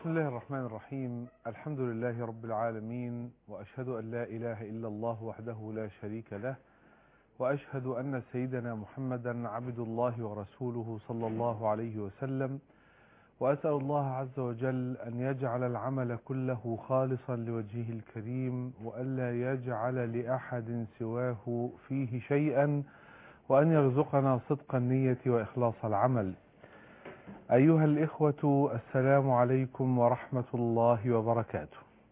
بسم الله الرحمن الرحيم الحمد لله رب العالمين وأشهد أن لا إله إلا الله وحده لا شريك له وأشهد أن سيدنا محمدا عبد الله ورسوله صلى الله عليه وسلم وأسأل الله عز وجل أن يجعل العمل كله خالصا لوجهه الكريم وألا يجعل لأحد سواه فيه شيئا وأن يرزقنا صدق النية وإخلاص العمل أيها الإخوة السلام عليكم ورحمة الله وبركاته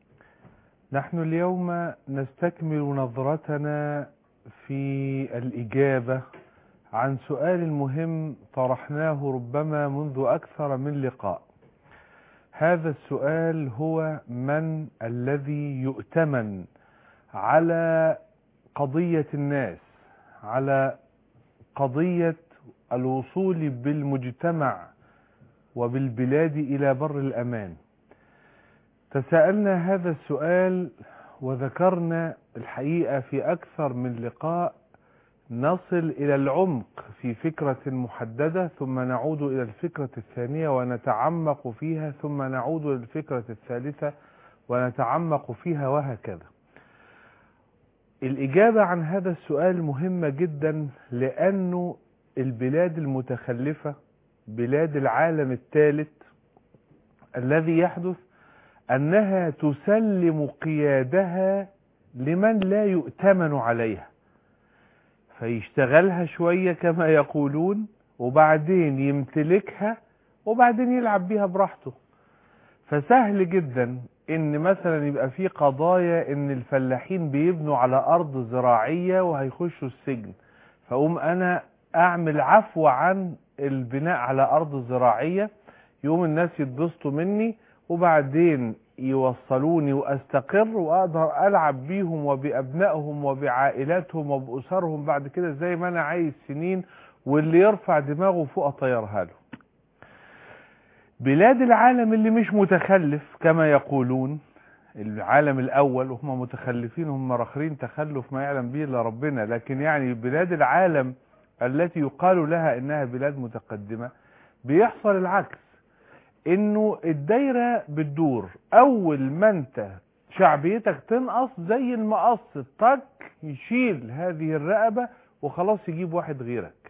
نحن اليوم نستكمل نظرتنا في الإجابة عن سؤال مهم طرحناه ربما منذ أكثر من لقاء هذا السؤال هو من الذي يؤتمن على قضية الناس على قضية الوصول بالمجتمع وبالبلاد إلى بر الأمان تساءلنا هذا السؤال وذكرنا الحقيقة في أكثر من لقاء نصل إلى العمق في فكرة محددة ثم نعود إلى الفكرة الثانية ونتعمق فيها ثم نعود إلى الفكرة الثالثة ونتعمق فيها وهكذا الإجابة عن هذا السؤال مهمة جدا لأنه البلاد المتخلفة بلاد العالم الثالث الذي يحدث أنها تسلم قيادها لمن لا يؤتمن عليها فيشتغلها شوية كما يقولون وبعدين يمتلكها وبعدين يلعب بيها براحته فسهل جدا ان مثلا يبقى في قضايا ان الفلاحين بيبنوا على ارض زراعية وهيخشوا السجن فاقوم انا اعمل عفو عن البناء على ارض زراعية يوم الناس يتبسطوا مني وبعدين يوصلوني واستقر واقدر العب بيهم وبابنائهم وبعائلاتهم وباسرهم بعد كده زي ما انا عايز سنين واللي يرفع دماغه فوق اطيرها له بلاد العالم اللي مش متخلف كما يقولون العالم الاول وهم متخلفين هم راخرين تخلف ما يعلم به الا ربنا لكن يعني بلاد العالم التي يقال لها انها بلاد متقدمة بيحصل العكس انه الدايرة بتدور اول ما انت شعبيتك تنقص زي المقص طك يشيل هذه الرقبة وخلاص يجيب واحد غيرك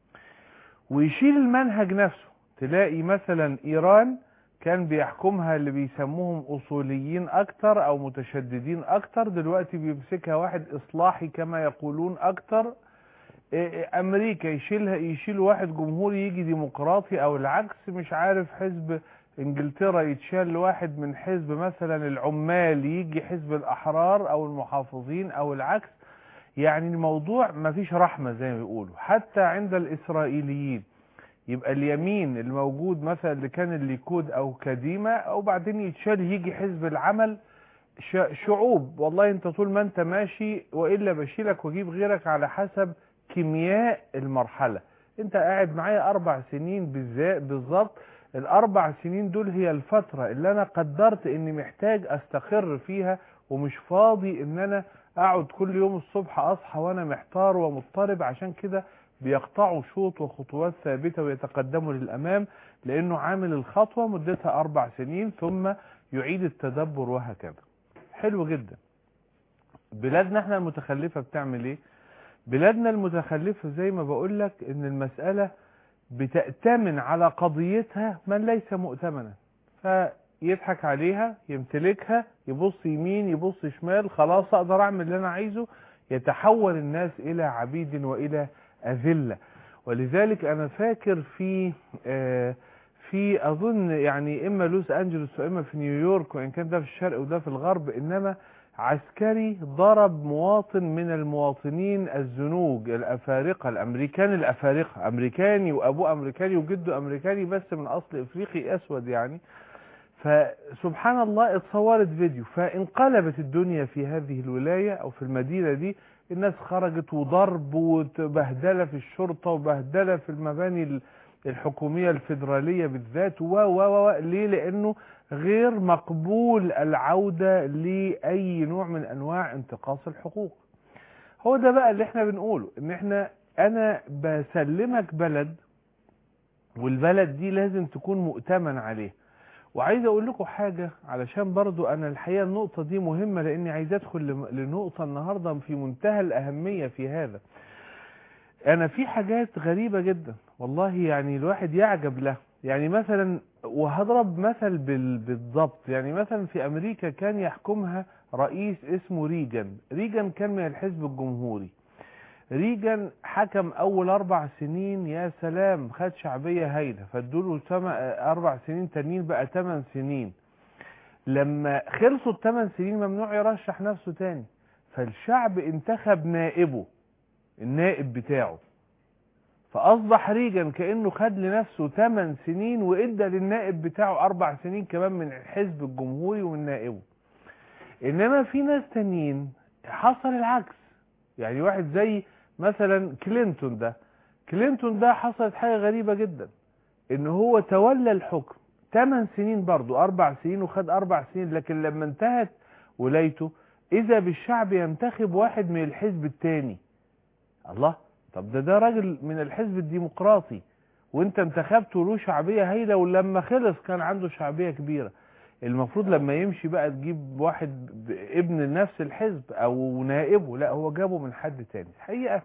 ويشيل المنهج نفسه تلاقي مثلا ايران كان بيحكمها اللي بيسموهم اصوليين اكتر او متشددين اكتر دلوقتي بيمسكها واحد اصلاحي كما يقولون اكتر امريكا يشيلها يشيل واحد جمهوري يجي ديمقراطي او العكس مش عارف حزب انجلترا يتشال لواحد من حزب مثلا العمال يجي حزب الاحرار او المحافظين او العكس يعني الموضوع ما فيش رحمة زي ما بيقولوا حتى عند الاسرائيليين يبقى اليمين الموجود مثلا اللي كان الليكود او كديمة او بعدين يتشال يجي حزب العمل شعوب والله انت طول ما انت ماشي والا بشيلك واجيب غيرك على حسب كيمياء المرحلة انت قاعد معايا اربع سنين بالظبط الاربع سنين دول هي الفترة اللي انا قدرت اني محتاج استقر فيها ومش فاضي ان انا اقعد كل يوم الصبح اصحى وانا محتار ومضطرب عشان كده بيقطعوا شوط وخطوات ثابتة ويتقدموا للامام لانه عامل الخطوة مدتها اربع سنين ثم يعيد التدبر وهكذا حلو جدا بلادنا احنا المتخلفة بتعمل ايه بلادنا المتخلفة زي ما بقول لك ان المسألة بتأتمن على قضيتها من ليس مؤتمنا فيضحك عليها يمتلكها يبص يمين يبص شمال خلاص اقدر اعمل اللي انا عايزه يتحول الناس الى عبيد والى اذلة ولذلك انا فاكر في آه في اظن يعني اما لوس انجلوس واما في نيويورك وان كان ده في الشرق وده في الغرب انما عسكري ضرب مواطن من المواطنين الزنوج الافارقه الامريكان الافارقه امريكاني وابوه امريكاني وجده امريكاني بس من اصل افريقي اسود يعني فسبحان الله اتصورت فيديو فانقلبت الدنيا في هذه الولايه او في المدينه دي الناس خرجت وضرب وبهدله في الشرطه وبهدله في المباني الحكوميه الفيدراليه بالذات و و ليه لانه غير مقبول العودة لأي نوع من أنواع انتقاص الحقوق هو ده بقى اللي احنا بنقوله ان احنا انا بسلمك بلد والبلد دي لازم تكون مؤتمن عليه وعايز اقول لكم حاجة علشان برضو انا الحقيقة النقطة دي مهمة لاني عايز ادخل لم- لنقطة النهاردة في منتهى الاهمية في هذا انا في حاجات غريبة جدا والله يعني الواحد يعجب له يعني مثلا وهضرب مثل بال- بالضبط يعني مثلا في امريكا كان يحكمها رئيس اسمه ريجان ريجان كان من الحزب الجمهوري ريجان حكم اول اربع سنين يا سلام خد شعبية هايلة فادوله سم- اربع سنين تانيين بقى تمن سنين لما خلصوا الثمان سنين ممنوع يرشح نفسه تاني فالشعب انتخب نائبه النائب بتاعه فاصبح ريجان كانه خد لنفسه 8 سنين وادى للنائب بتاعه اربع سنين كمان من الحزب الجمهوري ومن نائبه انما في ناس تانيين حصل العكس يعني واحد زي مثلا كلينتون ده كلينتون ده حصلت حاجة غريبة جدا ان هو تولى الحكم 8 سنين برضو اربع سنين وخد اربع سنين لكن لما انتهت ولايته اذا بالشعب ينتخب واحد من الحزب التاني الله طب ده ده راجل من الحزب الديمقراطي وانت انتخبته له شعبية هايلة ولما خلص كان عنده شعبية كبيرة المفروض لما يمشي بقى تجيب واحد ب- ابن نفس الحزب او نائبه لا هو جابه من حد تاني الحقيقة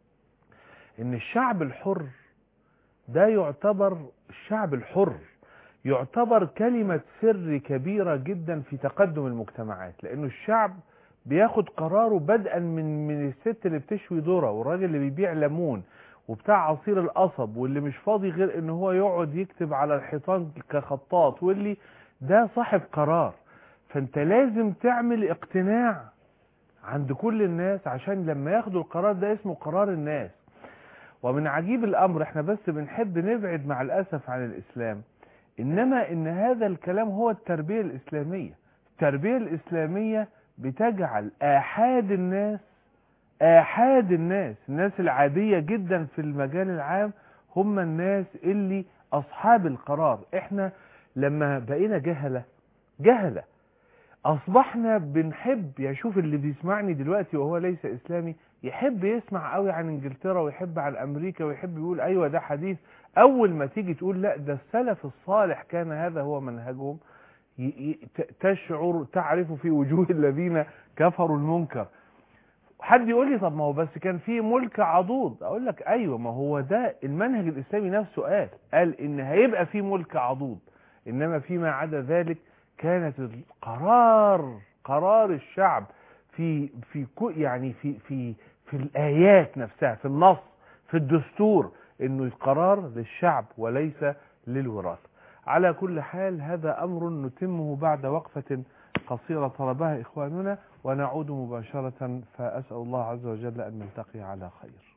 ان الشعب الحر ده يعتبر الشعب الحر يعتبر كلمة سر كبيرة جدا في تقدم المجتمعات لانه الشعب بياخد قراره بدءا من من الست اللي بتشوي ذره والراجل اللي بيبيع ليمون وبتاع عصير القصب واللي مش فاضي غير ان هو يقعد يكتب على الحيطان كخطاط واللي ده صاحب قرار فانت لازم تعمل اقتناع عند كل الناس عشان لما ياخدوا القرار ده اسمه قرار الناس ومن عجيب الامر احنا بس بنحب نبعد مع الاسف عن الاسلام انما ان هذا الكلام هو التربية الاسلامية التربية الاسلامية بتجعل احاد الناس احاد الناس الناس العادية جدا في المجال العام هم الناس اللي اصحاب القرار احنا لما بقينا جهلة جهلة اصبحنا بنحب يشوف اللي بيسمعني دلوقتي وهو ليس اسلامي يحب يسمع قوي عن انجلترا ويحب عن امريكا ويحب يقول ايوه ده حديث اول ما تيجي تقول لا ده السلف الصالح كان هذا هو منهجهم ي- ي- ت- تشعر تعرف في وجوه الذين كفروا المنكر حد يقول لي طب ما هو بس كان في ملك عضوض اقول لك ايوه ما هو ده المنهج الاسلامي نفسه قال قال ان هيبقى في ملك عضوض انما فيما عدا ذلك كانت القرار قرار الشعب في في كو- يعني في في في الايات نفسها في النص في الدستور انه القرار للشعب وليس للوراثه على كل حال هذا امر نتمه بعد وقفه قصيره طلبها اخواننا ونعود مباشره فاسال الله عز وجل ان نلتقي على خير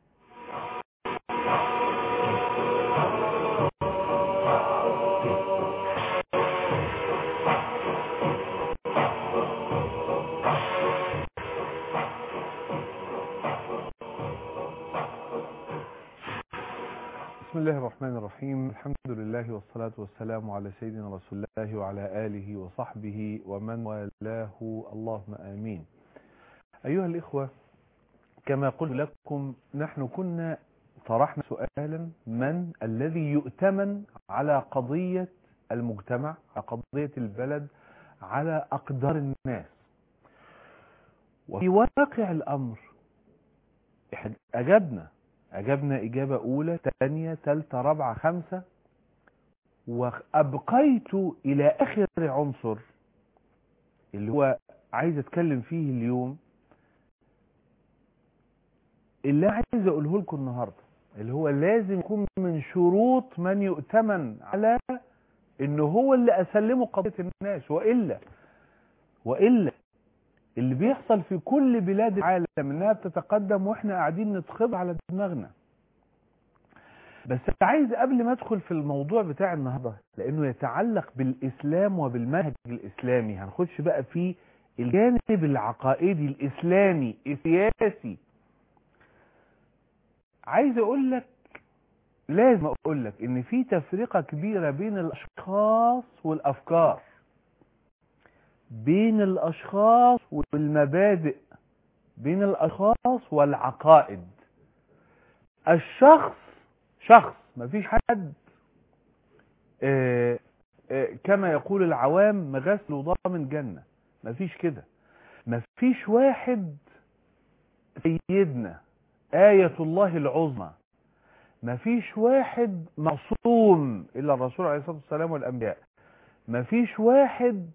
بسم الله الرحمن الرحيم الحمد لله والصلاة والسلام على سيدنا رسول الله وعلى آله وصحبه ومن والاه اللهم آمين أيها الإخوة كما قلت لكم نحن كنا طرحنا سؤالا من الذي يؤتمن على قضية المجتمع على قضية البلد على أقدار الناس وفي واقع الأمر إحنا أجبنا أجبنا إجابة أولى ثانية ثالثة رابعة خمسة وأبقيت إلى آخر عنصر اللي هو عايز أتكلم فيه اليوم اللي عايز أقوله لكم النهاردة اللي هو لازم يكون من شروط من يؤتمن على إنه هو اللي أسلمه قضية الناس وإلا وإلا اللي بيحصل في كل بلاد العالم انها بتتقدم واحنا قاعدين نتخض على دماغنا بس عايز قبل ما ادخل في الموضوع بتاع النهارده لانه يتعلق بالاسلام وبالمنهج الاسلامي هنخش بقى في الجانب العقائدي الاسلامي السياسي عايز اقول لك لازم اقول لك ان في تفرقه كبيره بين الاشخاص والافكار بين الاشخاص والمبادئ بين الاشخاص والعقائد الشخص شخص مفيش حد آه، آه، كما يقول العوام غسل وضامن جنة مفيش كده مفيش واحد سيدنا آية الله العظمى مفيش واحد معصوم إلا الرسول عليه الصلاة والسلام والأنبياء مفيش واحد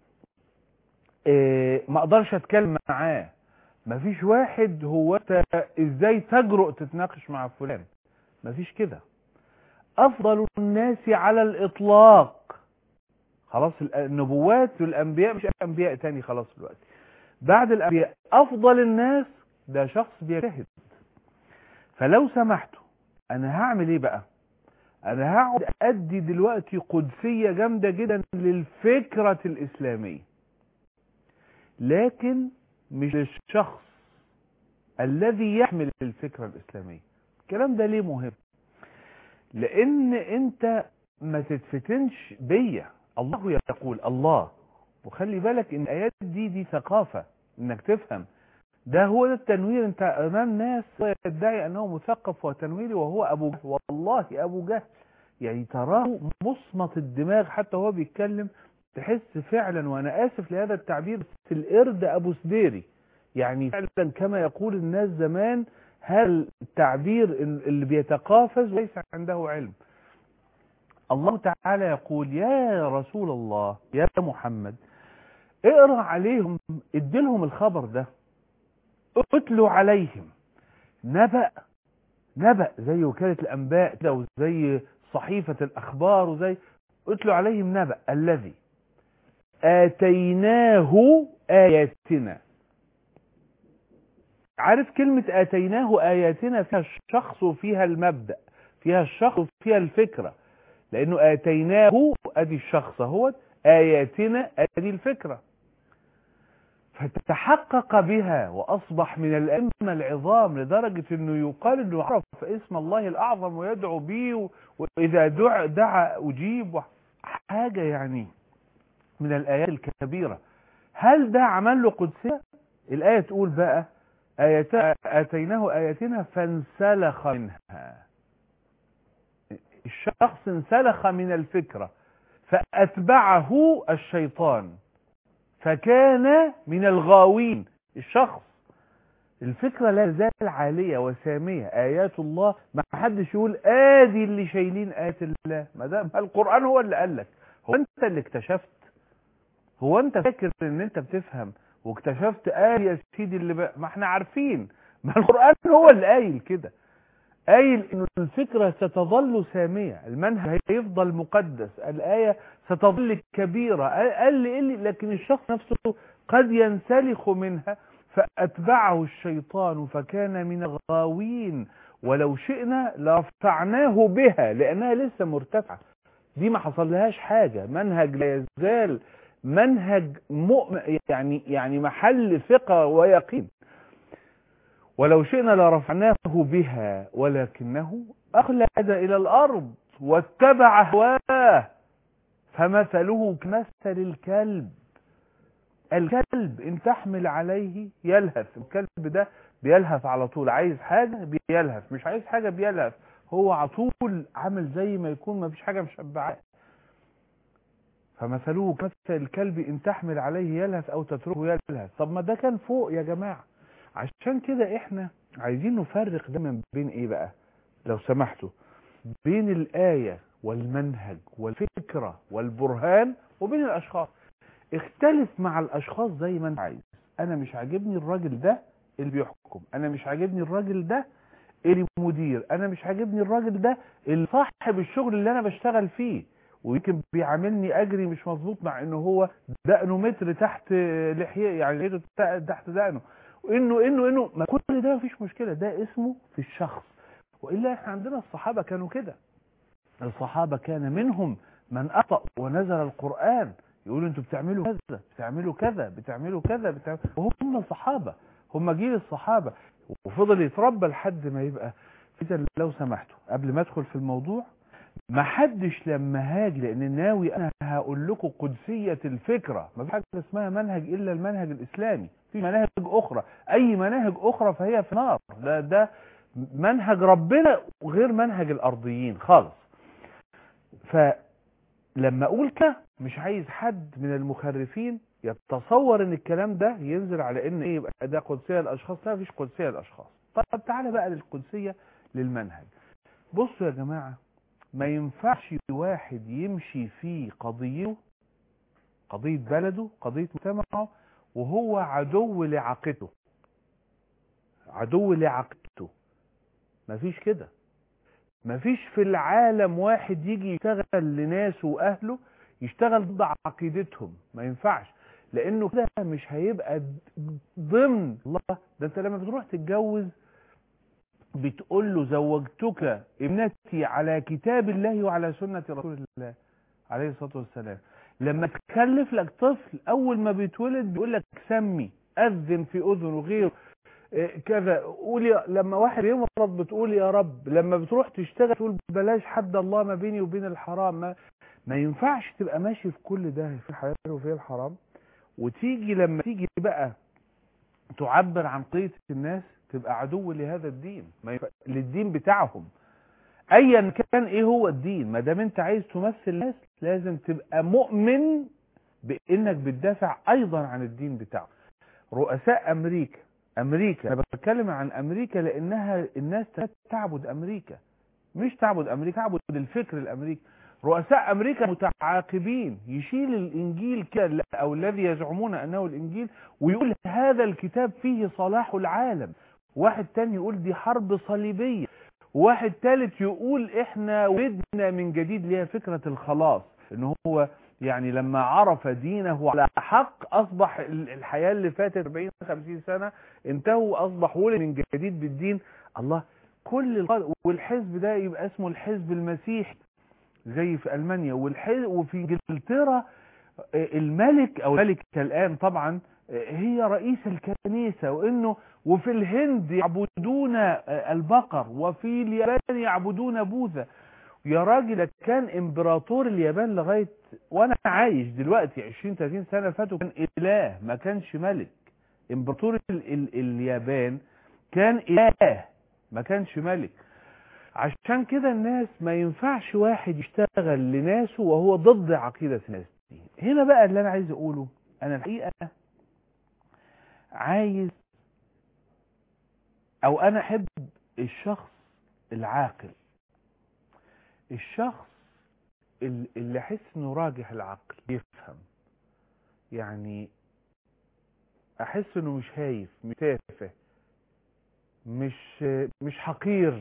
آه، ما اقدرش اتكلم معاه مفيش واحد هو انت ازاي تجرؤ تتناقش مع فلان مفيش كده افضل الناس على الاطلاق خلاص النبوات والانبياء مش انبياء تاني خلاص دلوقتي بعد الانبياء افضل الناس ده شخص بيجتهد فلو سمحتوا انا هعمل ايه بقى انا هقعد ادي دلوقتي قدسية جامدة جدا للفكرة الاسلامية لكن مش للشخص الذي يحمل الفكرة الاسلامية الكلام ده ليه مهم لان انت ما تتفتنش بيا الله يقول الله وخلي بالك ان الايات دي دي ثقافة انك تفهم ده هو ده التنوير انت امام ناس يدعي انه مثقف وتنويري وهو ابو جهل والله ابو جهل يعني تراه مصمت الدماغ حتى هو بيتكلم تحس فعلا وانا اسف لهذا التعبير بس القرد ابو سديري يعني فعلا كما يقول الناس زمان هذا التعبير اللي بيتقافز وليس عنده علم الله تعالى يقول يا رسول الله يا محمد اقرا عليهم اديلهم الخبر ده اتلوا عليهم نبأ نبأ زي وكالة الأنباء كده وزي صحيفة الأخبار وزي اتلوا عليهم نبأ الذي آتيناه آياتنا عارف كلمة آتيناه آياتنا فيها الشخص وفيها المبدأ فيها الشخص وفيها الفكرة لأنه آتيناه أدي الشخص هو آياتنا أدي الفكرة فتحقق بها وأصبح من الأئمة العظام لدرجة أنه يقال أنه عرف اسم الله الأعظم ويدعو به وإذا دعا, دعا أجيب حاجة يعني من الآيات الكبيرة هل ده عمل له قدسية الآية تقول بقى آيات آتيناه آياتنا فانسلخ منها الشخص انسلخ من الفكرة فأتبعه الشيطان فكان من الغاوين الشخص الفكرة لا زال عالية وسامية آيات الله ما حدش يقول آدي اللي شايلين آيات الله ما ده ما القرآن هو اللي قال لك هو أنت اللي اكتشفت هو أنت فاكر إن أنت بتفهم واكتشفت آية يا سيدي اللي ب... ما احنا عارفين ما القرآن هو اللي قايل كده قايل إن الفكرة ستظل سامية المنهج هيفضل مقدس الآية ستظل كبيرة قال لي إلي لكن الشخص نفسه قد ينسلخ منها فأتبعه الشيطان فكان من الغاوين ولو شئنا لرفعناه بها لأنها لسه مرتفعة دي ما حصل لهاش حاجة منهج لا يزال منهج مؤمن يعني يعني محل ثقة ويقين ولو شئنا لرفعناه بها ولكنه أخلد إلى الأرض واتبع هواه فمثله كمثل الكلب الكلب ان تحمل عليه يلهث الكلب ده بيلهث على طول عايز حاجة بيلهث مش عايز حاجة بيلهث هو على طول عامل زي ما يكون ما فيش حاجة مشبعاه فمثله كمثل الكلب ان تحمل عليه يلهث او تتركه يلهث طب ما ده كان فوق يا جماعة عشان كده احنا عايزين نفرق دايما بين ايه بقى لو سمحتوا بين الآية والمنهج والفكرة والبرهان وبين الأشخاص اختلف مع الأشخاص زي ما انت عايز أنا مش عاجبني الراجل ده اللي بيحكم أنا مش عاجبني الراجل ده اللي مدير أنا مش عاجبني الراجل ده اللي صاحب الشغل اللي أنا بشتغل فيه ويمكن بيعاملني أجري مش مظبوط مع إنه هو دقنه متر تحت لحية يعني لحيته تحت دقنه وإنه إنه إنه ما كل ده مفيش مشكلة ده اسمه في الشخص وإلا إحنا عندنا الصحابة كانوا كده الصحابة كان منهم من أخطأ ونزل القرآن يقولوا انتوا بتعملوا كذا بتعملوا كذا بتعملوا كذا بتعملوا وهم الصحابة هم جيل الصحابة وفضل يتربى لحد ما يبقى إذا لو سمحتوا قبل ما ادخل في الموضوع ما حدش لما هاجي لان ناوي انا هقول لكم قدسية الفكرة ما في حاجة اسمها منهج الا المنهج الاسلامي في مناهج اخرى اي مناهج اخرى فهي في نار ده, ده منهج ربنا وغير منهج الارضيين خالص ف لما اقول كده مش عايز حد من المخرفين يتصور ان الكلام ده ينزل على ان ايه يبقى ده قدسيه للاشخاص لا مفيش قدسيه للاشخاص طب تعالى بقى للقدسيه للمنهج بصوا يا جماعه ما ينفعش واحد يمشي في قضيته قضيه بلده قضيه مجتمعه وهو عدو لعقيدته عدو لعقيدته مفيش كده مفيش في العالم واحد يجي يشتغل لناسه واهله يشتغل ضد عقيدتهم ما ينفعش لانه كده مش هيبقى ضمن الله ده انت لما بتروح تتجوز بتقول له زوجتك ابنتي على كتاب الله وعلى سنة رسول الله عليه الصلاة والسلام لما تخلف لك طفل اول ما بيتولد بيقول لك سمي اذن في اذنه غيره كذا قول يا لما واحد يمرض بتقول يا رب لما بتروح تشتغل تقول بلاش حد الله ما بيني وبين الحرام ما, ما ينفعش تبقى ماشي في كل ده في الحلال وفي الحرام وتيجي لما تيجي بقى تعبر عن قضيه الناس تبقى عدو لهذا الدين ما ينفع... للدين بتاعهم ايا كان ايه هو الدين ما دام انت عايز تمثل الناس لازم تبقى مؤمن بانك بتدافع ايضا عن الدين بتاعه رؤساء امريكا امريكا انا بتكلم عن امريكا لانها الناس تعبد امريكا مش تعبد امريكا تعبد الفكر الامريكي رؤساء امريكا متعاقبين يشيل الانجيل كده او الذي يزعمون انه الانجيل ويقول هذا الكتاب فيه صلاح العالم واحد تاني يقول دي حرب صليبية واحد تالت يقول احنا ولدنا من جديد ليها فكرة الخلاص ان هو يعني لما عرف دينه على حق اصبح الحياة اللي فاتت 40 50 سنة انتهوا اصبح ولد من جديد بالدين الله كل القض... والحزب ده يبقى اسمه الحزب المسيحي زي في المانيا والحزب وفي انجلترا الملك او الملك الان طبعا هي رئيس الكنيسة وانه وفي الهند يعبدون البقر وفي اليابان يعبدون بوذا يا راجل كان امبراطور اليابان لغاية وانا عايش دلوقتي 20 30 سنة فاتوا كان اله ما كانش ملك امبراطور ال ال اليابان كان اله ما كانش ملك عشان كده الناس ما ينفعش واحد يشتغل لناسه وهو ضد عقيدة الناس دي هنا بقى اللي انا عايز اقوله انا الحقيقة عايز او انا احب الشخص العاقل الشخص اللي احس انه راجح العقل يفهم يعني احس انه مش هايف مش تافه مش مش حقير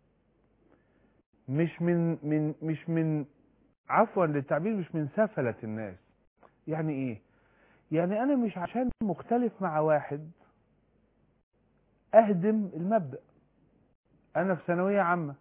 مش من من مش من عفوا للتعبير مش من سفلة الناس يعني ايه يعني انا مش عشان مختلف مع واحد اهدم المبدأ انا في ثانوية عامة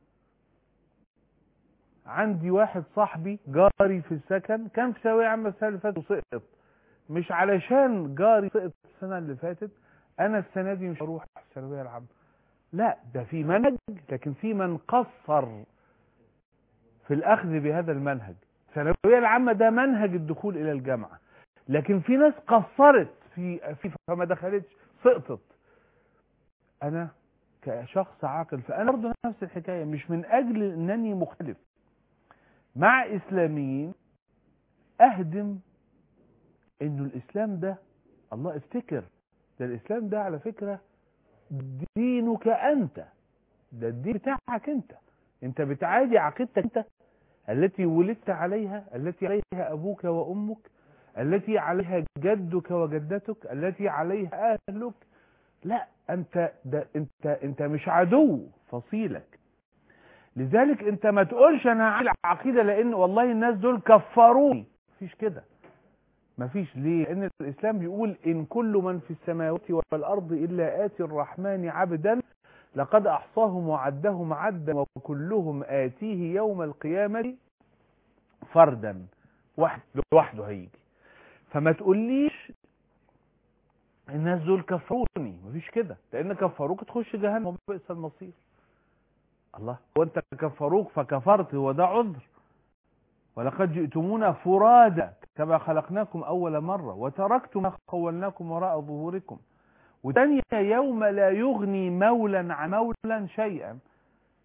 عندي واحد صاحبي جاري في السكن كان في ثانوية عامة السنة اللي فاتت وسقط مش علشان جاري سقط السنة اللي فاتت انا السنة دي مش هروح الثانوية العامة لا ده في منهج لكن في من قصر في الاخذ بهذا المنهج الثانوية العامة ده منهج الدخول الى الجامعة لكن في ناس قصرت في في فما دخلتش سقطت انا كشخص عاقل فانا برضه نفس الحكايه مش من اجل انني مختلف مع اسلاميين اهدم انه الاسلام ده الله افتكر ده الاسلام ده على فكره دينك انت ده الدين بتاعك انت انت بتعادي عقيدتك انت التي ولدت عليها التي عليها ابوك وامك التي عليها جدك وجدتك التي عليها اهلك لا انت ده انت انت مش عدو فصيلك لذلك انت ما تقولش انا على عقيده لان والله الناس دول كفروني مفيش كده مفيش ليه لان الاسلام بيقول ان كل من في السماوات والارض الا اتي الرحمن عبدا لقد احصاهم وعدهم عدا وكلهم اتيه يوم القيامه فردا واحد لوحده هيجي فما تقوليش الناس دول كفروني مفيش كده لان كفروك تخش جهنم وبئس المصير الله هو انت كفروك فكفرت هو ده عذر ولقد جئتمونا فرادا كما خلقناكم اول مره وتركتم ما خولناكم وراء ظهوركم وثانية يوم لا يغني مولا عن مولا شيئا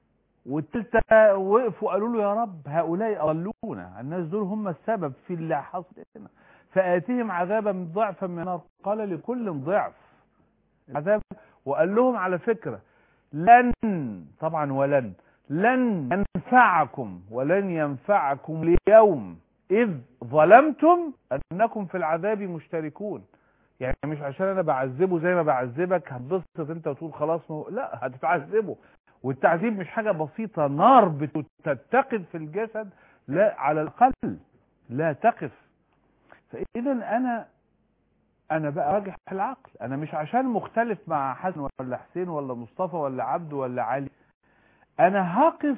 والتالتة وقفوا قالوا له يا رب هؤلاء أضلونا الناس دول هم السبب في اللي حصل لنا فآتهم عذابا ضعفا من النار قال لكل ضعف عذاب وقال لهم على فكرة لن طبعا ولن لن ينفعكم ولن ينفعكم اليوم إذ ظلمتم أنكم في العذاب مشتركون يعني مش عشان أنا بعذبه زي ما بعذبك هتبسط أنت وتقول خلاص مو... لا هتتعذبه والتعذيب مش حاجة بسيطة نار بتتقد في الجسد لا على الأقل لا تقف فإذا أنا أنا بقى راجح العقل أنا مش عشان مختلف مع حسن ولا حسين ولا مصطفى ولا عبد ولا علي أنا هقف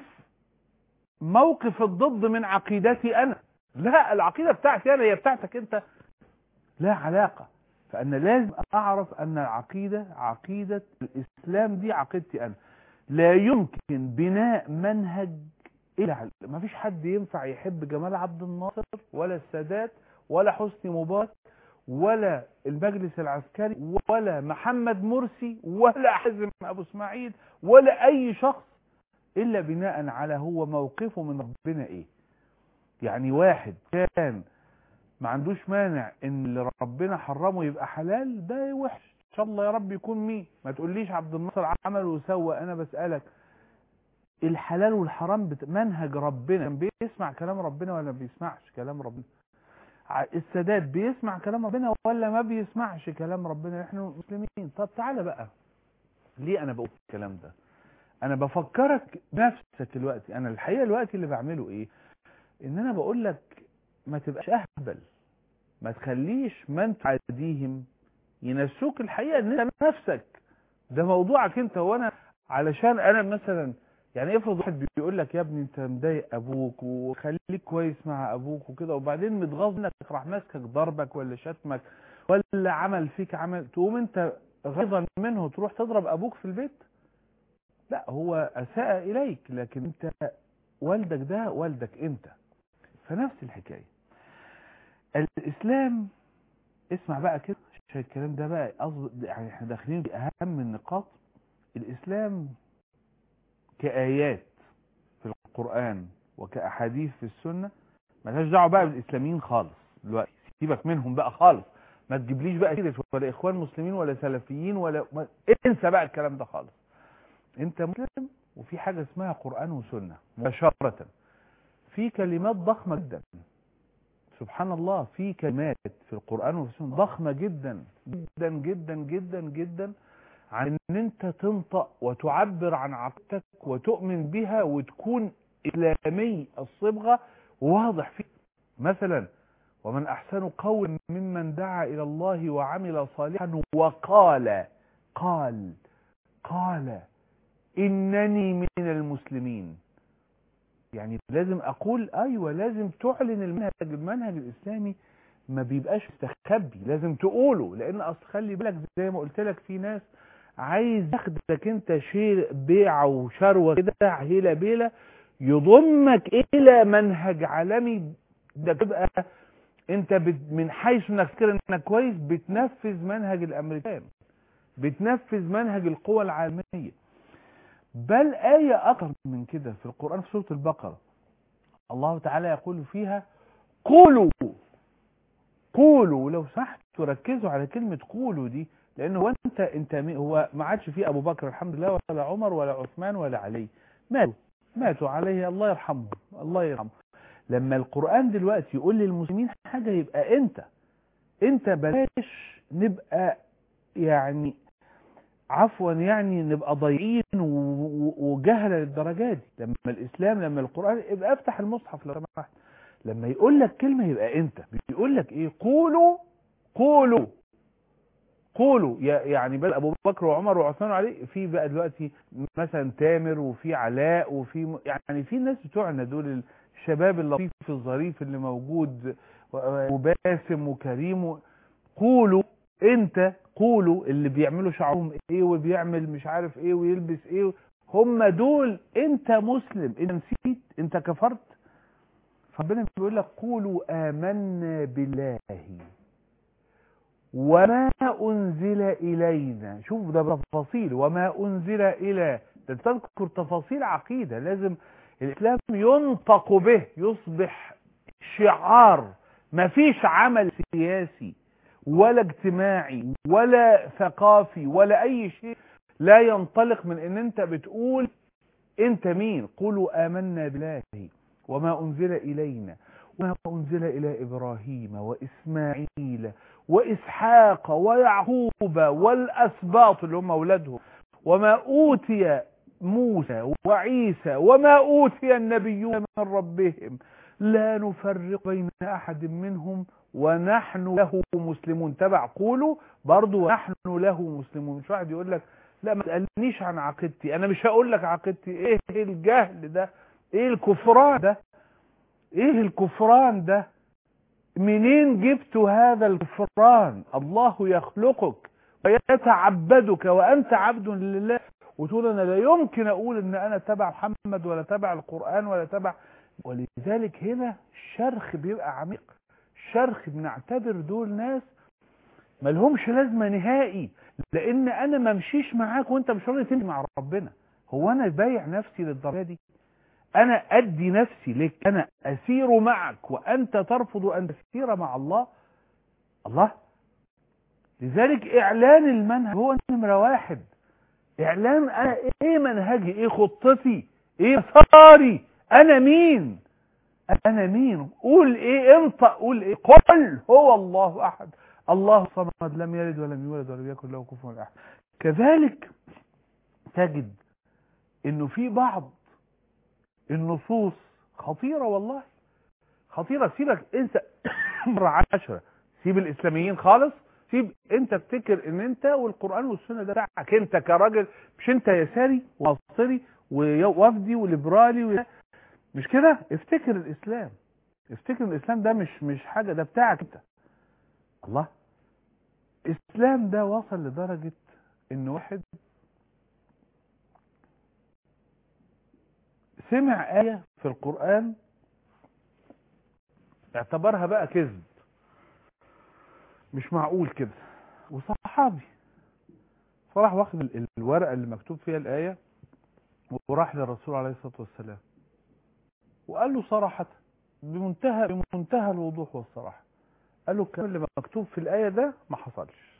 موقف الضد من عقيدتي أنا لا العقيدة بتاعتي أنا هي بتاعتك أنت لا علاقة فأنا لازم أعرف أن العقيدة عقيدة الإسلام دي عقيدتي أنا لا يمكن بناء منهج إلا ما فيش حد ينفع يحب جمال عبد الناصر ولا السادات ولا حسني مبارك ولا المجلس العسكري ولا محمد مرسي ولا حزم أبو اسماعيل ولا أي شخص إلا بناء على هو موقفه من ربنا إيه يعني واحد كان ما عندوش مانع ان اللي ربنا حرمه يبقى حلال ده وحش ان شاء الله يا رب يكون مين ما تقوليش عبد الناصر عمل وسوى انا بسألك الحلال والحرام بت... منهج ربنا بيسمع كلام ربنا ولا بيسمعش كلام ربنا السادات بيسمع كلام ربنا ولا ما بيسمعش كلام ربنا احنا مسلمين طب تعالى بقى ليه انا بقول الكلام ده انا بفكرك بنفسك دلوقتي انا الحقيقه الوقت اللي بعمله ايه ان انا بقول لك ما تبقاش اهبل ما تخليش من تعاديهم ينسوك الحقيقه ان انت نفسك ده موضوعك انت وانا علشان انا مثلا يعني افرض واحد بيقول لك يا ابني انت مضايق ابوك وخليك كويس مع ابوك وكده وبعدين متغاظ انك راح ماسكك ضربك ولا شتمك ولا عمل فيك عمل تقوم انت غيظا منه تروح تضرب ابوك في البيت لا هو اساء اليك لكن انت والدك ده والدك انت فنفس الحكايه الاسلام اسمع بقى كده عشان الكلام ده بقى أصد... يعني احنا داخلين في اهم النقاط الاسلام كآيات في القرآن وكأحاديث في السنة ملهاش دعوة بقى بالإسلاميين خالص دلوقتي سيبك منهم بقى خالص ما تجيبليش بقى كده ولا إخوان مسلمين ولا سلفيين ولا ما... انسى بقى الكلام ده خالص انت مسلم وفي حاجة اسمها قرآن وسنة مباشرة في كلمات ضخمة جدا سبحان الله في كلمات في القرآن والسنة ضخمة جدا جدا جدا جدا جدا عن ان انت تنطق وتعبر عن عقيدتك وتؤمن بها وتكون اسلامي الصبغة واضح فيه مثلا ومن احسن قول ممن دعا الى الله وعمل صالحا وقال قال قال انني من المسلمين يعني لازم اقول ايوه لازم تعلن المنهج المنهج الاسلامي ما بيبقاش مستخبي لازم تقوله لان اصل خلي بالك زي ما قلت لك في ناس عايز ياخدك انت شيء بيع وشروه كده هيله بيله يضمك الى منهج عالمي ده تبقى انت بت من حيث انك فكر انك كويس بتنفذ منهج الامريكان بتنفذ منهج القوى العالميه بل آية أكثر من كده في القرآن في سورة البقرة الله تعالى يقول فيها قولوا قولوا لو سمحتوا ركزوا على كلمة قولوا دي لأن هو أنت أنت هو ما عادش فيه أبو بكر الحمد لله ولا عمر ولا عثمان ولا علي ماتوا ماتوا عليه الله يرحمهم الله يرحمهم لما القرآن دلوقتي يقول للمسلمين حاجة يبقى أنت أنت بلاش نبقى يعني عفوا يعني نبقى ضايعين وجهله للدرجات دي لما الاسلام لما القران يبقى افتح المصحف لو سمحت لما يقول لك كلمه يبقى انت بيقول لك ايه قولوا قولوا قولوا يعني بل ابو بكر وعمر وعثمان وعلي في بقى دلوقتي مثلا تامر وفي علاء وفي يعني في ناس بتوعنا دول الشباب اللطيف الظريف اللي موجود وباسم وكريم قولوا انت قولوا اللي بيعملوا شعرهم ايه وبيعمل مش عارف ايه ويلبس ايه هم دول انت مسلم انت نسيت انت كفرت فربنا بيقول لك قولوا آمنا بالله وما أنزل إلينا شوف ده تفاصيل وما أنزل إلى ده تذكر تفاصيل عقيدة لازم الإسلام ينطق به يصبح شعار ما فيش عمل سياسي ولا اجتماعي ولا ثقافي ولا أي شيء لا ينطلق من ان انت بتقول انت مين قولوا آمنا بالله وما أنزل إلينا وما أنزل إلى إبراهيم وإسماعيل وإسحاق ويعقوب والأسباط اللي هم أولادهم وما أوتي موسى وعيسى وما أوتي النبيون من ربهم لا نفرق بين أحد منهم ونحن له مسلمون تبع قولوا برضو ونحن له مسلمون مش واحد يقول لك لا ما تسألنيش عن عقيدتي أنا مش هقول لك عقيدتي إيه الجهل ده إيه الكفران ده إيه الكفران ده منين جبت هذا الكفران الله يخلقك ويتعبدك وأنت عبد لله وتقول أنا لا يمكن أقول أن أنا تبع محمد ولا تبع القرآن ولا تبع ولذلك هنا الشرخ بيبقى عميق الشرخ بنعتبر دول ناس ملهمش لازمة نهائي لأن أنا ما مشيش معاك وأنت مش راضي تمشي مع ربنا هو أنا بايع نفسي للدرجة دي أنا أدي نفسي لك أنا أسير معك وأنت ترفض أن تسير مع الله الله لذلك إعلان المنهج هو نمرة واحد إعلان أنا إيه منهجي إيه خطتي إيه مساري أنا مين أنا مين قول إيه انطق قول إيه قل هو الله أحد الله صمد لم يلد ولم يولد ولم يكن له كفوا أحد كذلك تجد إنه في بعض النصوص خطيرة والله خطيرة سيبك انت مرة عشرة سيب الإسلاميين خالص سيب انت افتكر ان انت والقرآن والسنة ده بتاعك انت كراجل مش انت يساري ومصري ووفدي وليبرالي و... مش كده افتكر الاسلام افتكر الاسلام ده مش مش حاجة ده بتاعك انت الله الاسلام ده وصل لدرجة ان واحد سمع آية في القرآن اعتبرها بقى كذب مش معقول كده وصحابي فراح واخد الورقة اللي مكتوب فيها الآية وراح للرسول عليه الصلاة والسلام وقال له صراحة بمنتهى بمنتهى الوضوح والصراحة قال له الكلام اللي مكتوب في الآية ده ما حصلش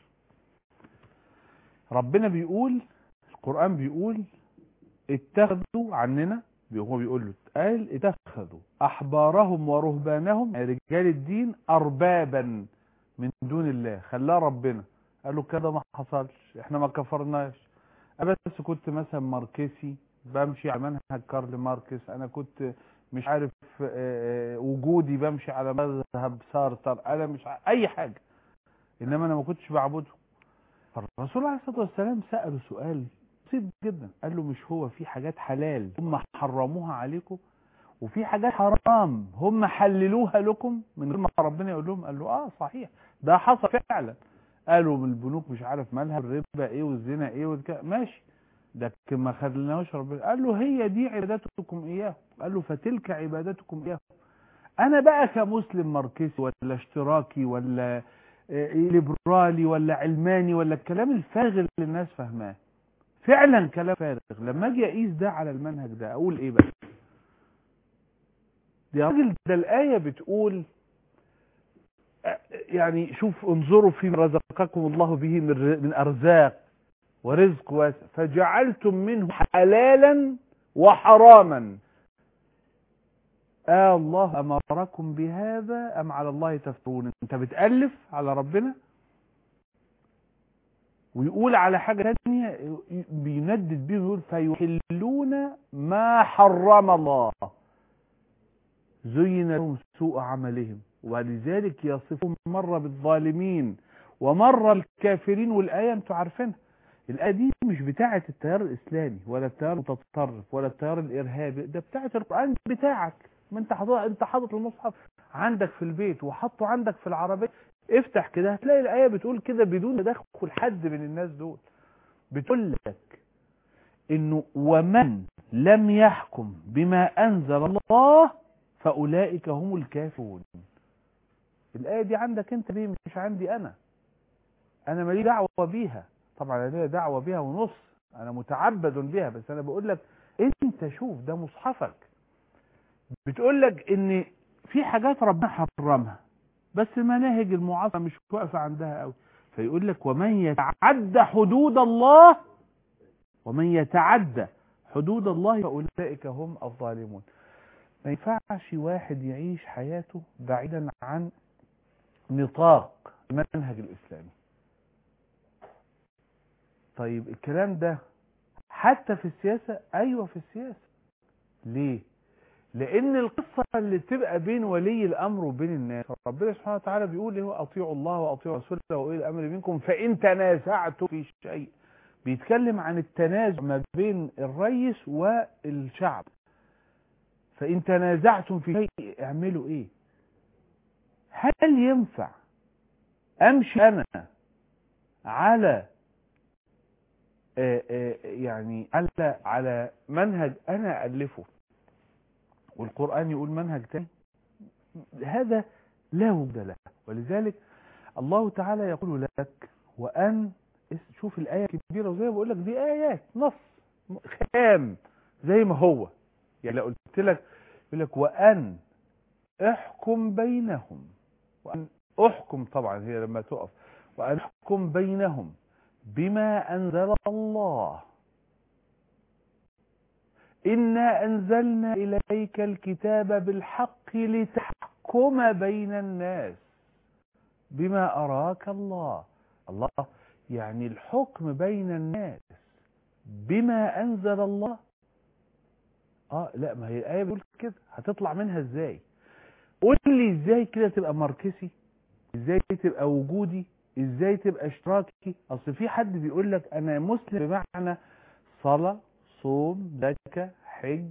ربنا بيقول القرآن بيقول اتخذوا عننا هو بيقول له قال اتخذوا أحبارهم ورهبانهم رجال الدين أربابا من دون الله خلاه ربنا قال له كده ما حصلش احنا ما كفرناش انا بس كنت مثلا ماركسي بمشي على منهج كارل ماركس انا كنت مش عارف وجودي بمشي على مذهب سارتر انا مش عارف اي حاجة انما انا ما كنتش بعبده فالرسول عليه الصلاة والسلام سأله سؤال بسيط جدا قال له مش هو في حاجات حلال هم حرموها عليكم وفي حاجات حرام هم حللوها لكم من غير ما ربنا يقول لهم قال له اه صحيح ده حصل فعلا قالوا من البنوك مش عارف مالها الربا ايه والزنا ايه والك... ماشي ده ما خدناهوش ربنا قال له هي دي عبادتكم اياه قال له فتلك عبادتكم اياه انا بقى كمسلم ماركسي ولا اشتراكي ولا ليبرالي ولا علماني ولا الكلام الفارغ اللي الناس فاهماه فعلا كلام فارغ لما اجي اقيس ده على المنهج ده اقول ايه بقى يا راجل ده الآية بتقول يعني شوف انظروا في رزقكم الله به من أرزاق ورزق واسع فجعلتم منه حلالا وحراما آه الله أمركم بهذا أم على الله تفترون انت بتألف على ربنا ويقول على حاجة تانية بيندد بيه ويقول فيحلون ما حرم الله زين لهم سوء عملهم ولذلك يصفهم مرة بالظالمين ومرة الكافرين والآية انتوا عارفينها الآية دي مش بتاعة التيار الإسلامي ولا التيار المتطرف ولا التيار الإرهابي ده بتاعة القرآن بتاعك ما انت حاطط انت حاطط المصحف عندك في البيت وحطه عندك في العربية افتح كده هتلاقي الآية بتقول كده بدون تدخل حد من الناس دول بتقول لك انه ومن لم يحكم بما أنزل الله فأولئك هم الكافرون الآية دي عندك انت ليه مش عندي أنا أنا مالي دعوة بيها طبعا أنا ليا دعوة بيها ونص انا متعبد بها بس انا بقول لك انت شوف ده مصحفك بتقول لك ان في حاجات ربنا حرمها بس مناهج المعاصرة مش واقفة عندها قوي فيقول لك ومن يتعدى حدود الله ومن يتعدى حدود الله فأولئك هم الظالمون ما ينفعش واحد يعيش حياته بعيدا عن نطاق المنهج الإسلامي طيب الكلام ده حتى في السياسة أيوة في السياسة ليه لأن القصة اللي تبقى بين ولي الأمر وبين الناس ربنا سبحانه وتعالى بيقول له أطيعوا الله وأطيعوا رسوله وأولي الأمر منكم فإن تنازعتم في شيء بيتكلم عن التنازع ما بين الرئيس والشعب فإن تنازعتم في شيء اعملوا إيه هل ينفع أمشي أنا على آآ آآ يعني على على منهج أنا ألفه والقرآن يقول منهج تاني هذا لا وجود له ولذلك الله تعالى يقول لك وأن شوف الآية كبيرة وزي ما بقول لك دي آيات نص خام زي ما هو يعني لو قلت لك يقول لك وأن احكم بينهم وأن احكم طبعا هي لما تقف وأن احكم بينهم بما أنزل الله إنا أنزلنا إليك الكتاب بالحق لتحكم بين الناس بما أراك الله الله يعني الحكم بين الناس بما أنزل الله آه لا ما هي الآية بتقول كده هتطلع منها إزاي قول لي إزاي كده تبقى ماركسي إزاي تبقى وجودي إزاي تبقى اشتراكي أصل في حد بيقول لك أنا مسلم بمعنى صلاة صوم زكاة حج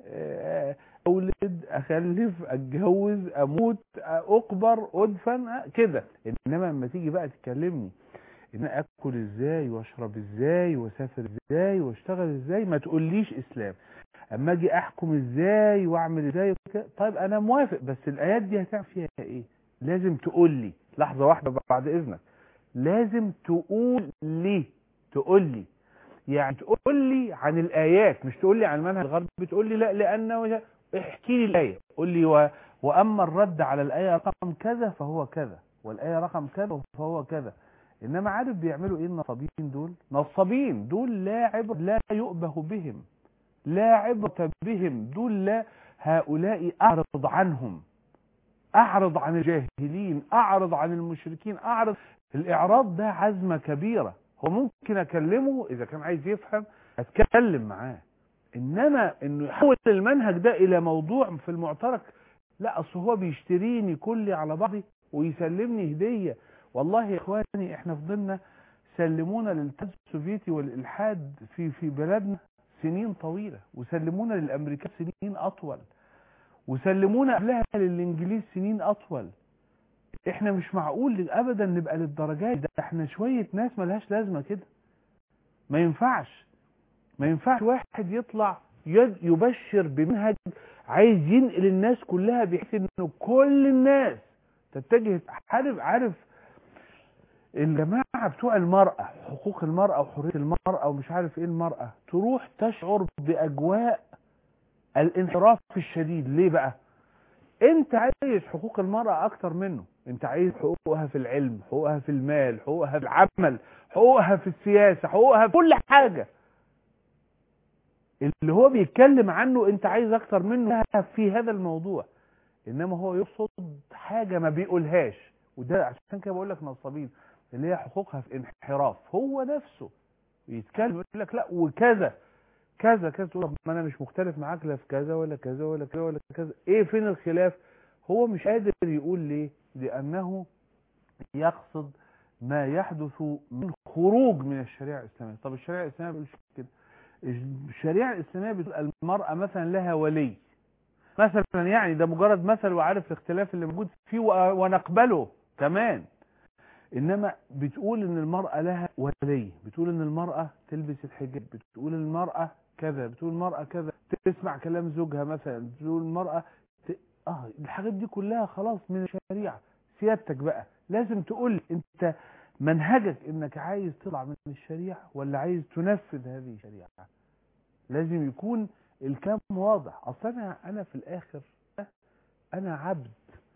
أولد أخلف أتجوز أموت أقبر أدفن كده إنما لما تيجي بقى تكلمني إن أكل إزاي وأشرب إزاي وأسافر إزاي وأشتغل إزاي ما تقوليش إسلام أما أجي أحكم إزاي وأعمل إزاي طيب أنا موافق بس الآيات دي هتعمل فيها إيه لازم تقول لي لحظة واحدة بعد إذنك لازم تقول لي تقول لي يعني تقول لي عن الآيات مش تقول لي عن منهج الغرب تقول لي لا لأنه احكي لي الآية قول لي و... وأما الرد على الآية رقم كذا فهو كذا والآية رقم كذا فهو كذا إنما عارف بيعملوا إيه النصابين دول نصابين دول لا عبر لا يؤبه بهم لا عبرة بهم دول لا هؤلاء أعرض عنهم أعرض عن الجاهلين أعرض عن المشركين أعرض الإعراض ده عزمة كبيرة هو ممكن أكلمه إذا كان عايز يفهم أتكلم معاه إنما إنه يحول المنهج ده إلى موضوع في المعترك لا أصل هو بيشتريني كلي على بعضي ويسلمني هدية والله يا إخواني إحنا فضلنا سلمونا للاتحاد السوفيتي والإلحاد في في بلدنا سنين طويلة وسلمونا للأمريكان سنين أطول وسلمونا قبلها للإنجليز سنين أطول احنا مش معقول ابدا نبقى للدرجات ده احنا شوية ناس ملهاش لازمة كده ما ينفعش ما ينفعش واحد يطلع يبشر بمنهج عايز ينقل الناس كلها بحيث انه كل الناس تتجه عارف عارف الجماعة بتوع المرأة حقوق المرأة وحرية المرأة ومش عارف ايه المرأة تروح تشعر بأجواء الانحراف الشديد ليه بقى انت عايز حقوق المرأة اكتر منه انت عايز حقوقها في العلم حقوقها في المال حقوقها في العمل حقوقها في السياسة حقوقها في كل حاجة اللي هو بيتكلم عنه انت عايز اكتر منه في هذا الموضوع انما هو يقصد حاجة ما بيقولهاش وده عشان كده بقول لك نصابين اللي هي حقوقها في انحراف هو نفسه يتكلم يقول لك لا وكذا كذا كذا تقول ما انا مش مختلف معاك لا في كذا ولا كذا ولا كذا ولا كذا ايه فين الخلاف هو مش قادر يقول ليه لانه يقصد ما يحدث من خروج من الشريعه الاسلاميه طب الشريعه الاسلاميه بتقول كده الشريعه الاسلاميه بتقول المراه مثلا لها ولي مثلا يعني ده مجرد مثل وعارف الاختلاف اللي موجود فيه ونقبله كمان انما بتقول ان المرأة لها ولي بتقول ان المرأة تلبس الحجاب بتقول المرأة كذا بتقول المرأة كذا تسمع كلام زوجها مثلا بتقول المرأة ت... اه الحاجات دي كلها خلاص من الشريعة سيادتك بقى لازم تقول انت منهجك انك عايز تطلع من الشريعة ولا عايز تنفذ هذه الشريعة لازم يكون الكلام واضح اصلا انا انا في الاخر انا عبد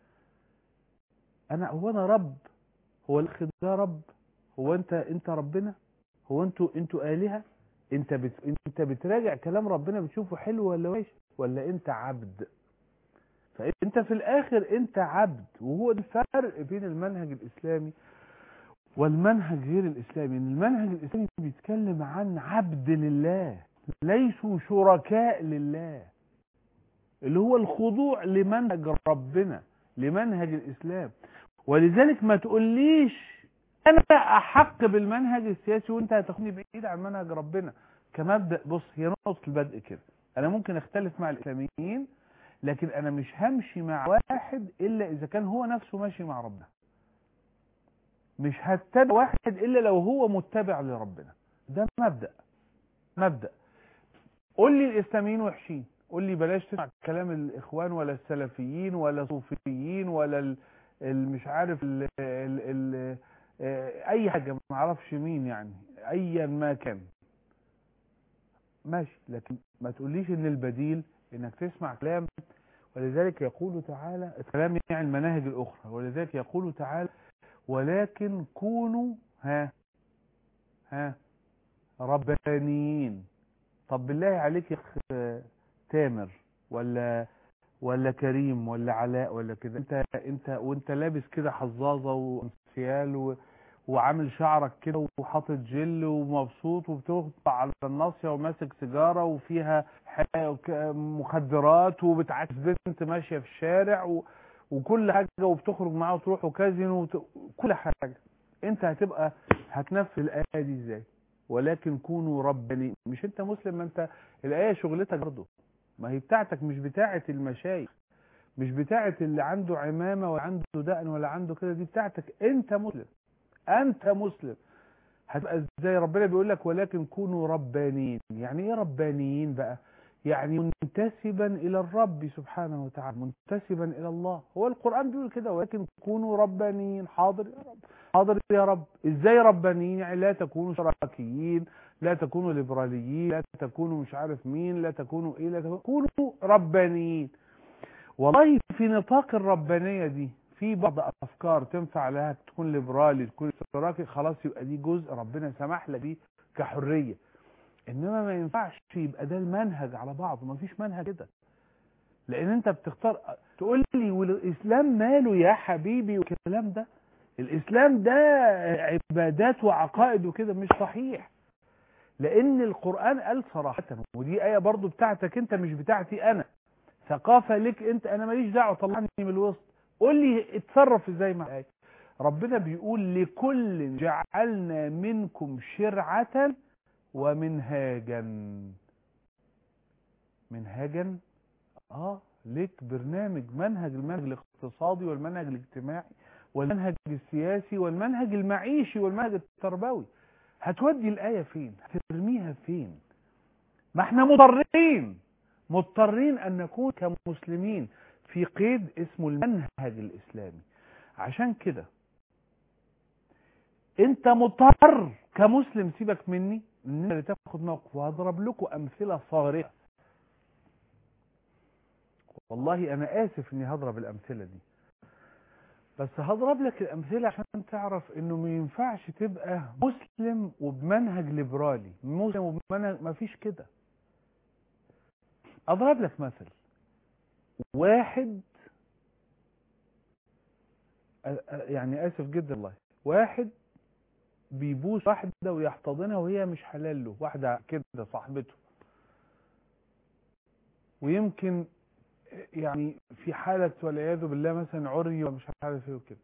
انا هو انا رب هو الاخ ده رب هو انت انت ربنا هو انتوا انتوا الهه انت بت... انت بتراجع كلام ربنا بتشوفه حلو ولا وحش ولا انت عبد فانت في الاخر انت عبد وهو الفرق بين المنهج الاسلامي والمنهج غير الاسلامي ان المنهج الاسلامي بيتكلم عن عبد لله ليسوا شركاء لله اللي هو الخضوع لمنهج ربنا لمنهج الاسلام ولذلك ما تقوليش انا احق بالمنهج السياسي وانت هتاخدني بعيد عن منهج ربنا كمبدا بص هي نقطه البدء كده انا ممكن اختلف مع الاسلاميين لكن انا مش همشي مع واحد الا اذا كان هو نفسه ماشي مع ربنا مش هتبع واحد الا لو هو متبع لربنا ده مبدا مبدا قول لي الاسلاميين وحشين قول لي بلاش تسمع كلام الاخوان ولا السلفيين ولا الصوفيين ولا مش عارف ال ال ال اي حاجه ما اعرفش مين يعني ايا ما كان ماشي لكن ما تقوليش ان البديل انك تسمع كلام ولذلك يقول تعالى كلام يعني المناهج الاخرى ولذلك يقول تعالى ولكن كونوا ها ها ربانيين طب بالله عليك يا اخ تامر ولا ولا كريم ولا علاء ولا كده انت انت وانت لابس كده حظاظه وانسيال و... وعامل شعرك كده وحاطط جل ومبسوط وبتقطع على الناصيه وماسك سيجاره وفيها مخدرات وبتعاكس بنت ماشيه في الشارع و... وكل حاجه وبتخرج معاه وتروحوا كازينو وت... كل حاجه انت هتبقى هتنفذ الايه دي ازاي ولكن كونوا رباني مش انت مسلم ما انت الايه شغلتك برضه ما هي بتاعتك مش بتاعه المشايخ مش بتاعه اللي عنده عمامه ولا عنده دقن ولا عنده كده دي بتاعتك انت مسلم انت مسلم هتبقى ازاي ربنا بيقول لك ولكن كونوا ربانيين يعني ايه ربانيين بقى يعني منتسبا الى الرب سبحانه وتعالى منتسبا الى الله هو القران بيقول كده ولكن كونوا ربانيين حاضر يا رب حاضر يا رب ازاي ربانيين يعني لا تكونوا شركيين لا تكونوا ليبراليين لا تكونوا مش عارف مين لا تكونوا ايه لا تكونوا كونوا ربانيين والله في نطاق الربانيه دي في بعض افكار تنفع لها تكون ليبرالي تكون اشتراكي خلاص يبقى دي جزء ربنا سمح لك بيه كحريه انما ما ينفعش يبقى ده المنهج على بعض ما فيش منهج كده لان انت بتختار تقول لي والاسلام ماله يا حبيبي والكلام ده الاسلام ده عبادات وعقائد وكده مش صحيح لان القران قال صراحه ودي ايه برضو بتاعتك انت مش بتاعتي انا ثقافه لك انت انا ماليش دعوه طلعني من الوسط قول لي اتصرف ازاي مع الايه ربنا بيقول لكل جعلنا منكم شرعه ومنهاجا منهاجا اه ليك برنامج منهج المنهج الاقتصادي والمنهج الاجتماعي والمنهج السياسي والمنهج المعيشي والمنهج التربوي هتودي الآية فين هترميها فين ما احنا مضطرين مضطرين ان نكون كمسلمين في قيد اسمه المنهج الاسلامي عشان كده انت مضطر كمسلم سيبك مني ان انت تاخد موقف وهضرب لكم امثله صارخه والله انا اسف اني هضرب الامثله دي بس هضرب لك الامثله عشان تعرف انه ما ينفعش تبقى مسلم وبمنهج ليبرالي مسلم وبمنهج ما فيش كده اضرب لك مثل واحد يعني اسف جدا والله واحد بيبوس واحده ويحتضنها وهي مش حلال له واحده كده صاحبته ويمكن يعني في حالة والعياذ بالله مثلا عري ومش عارف ايه وكده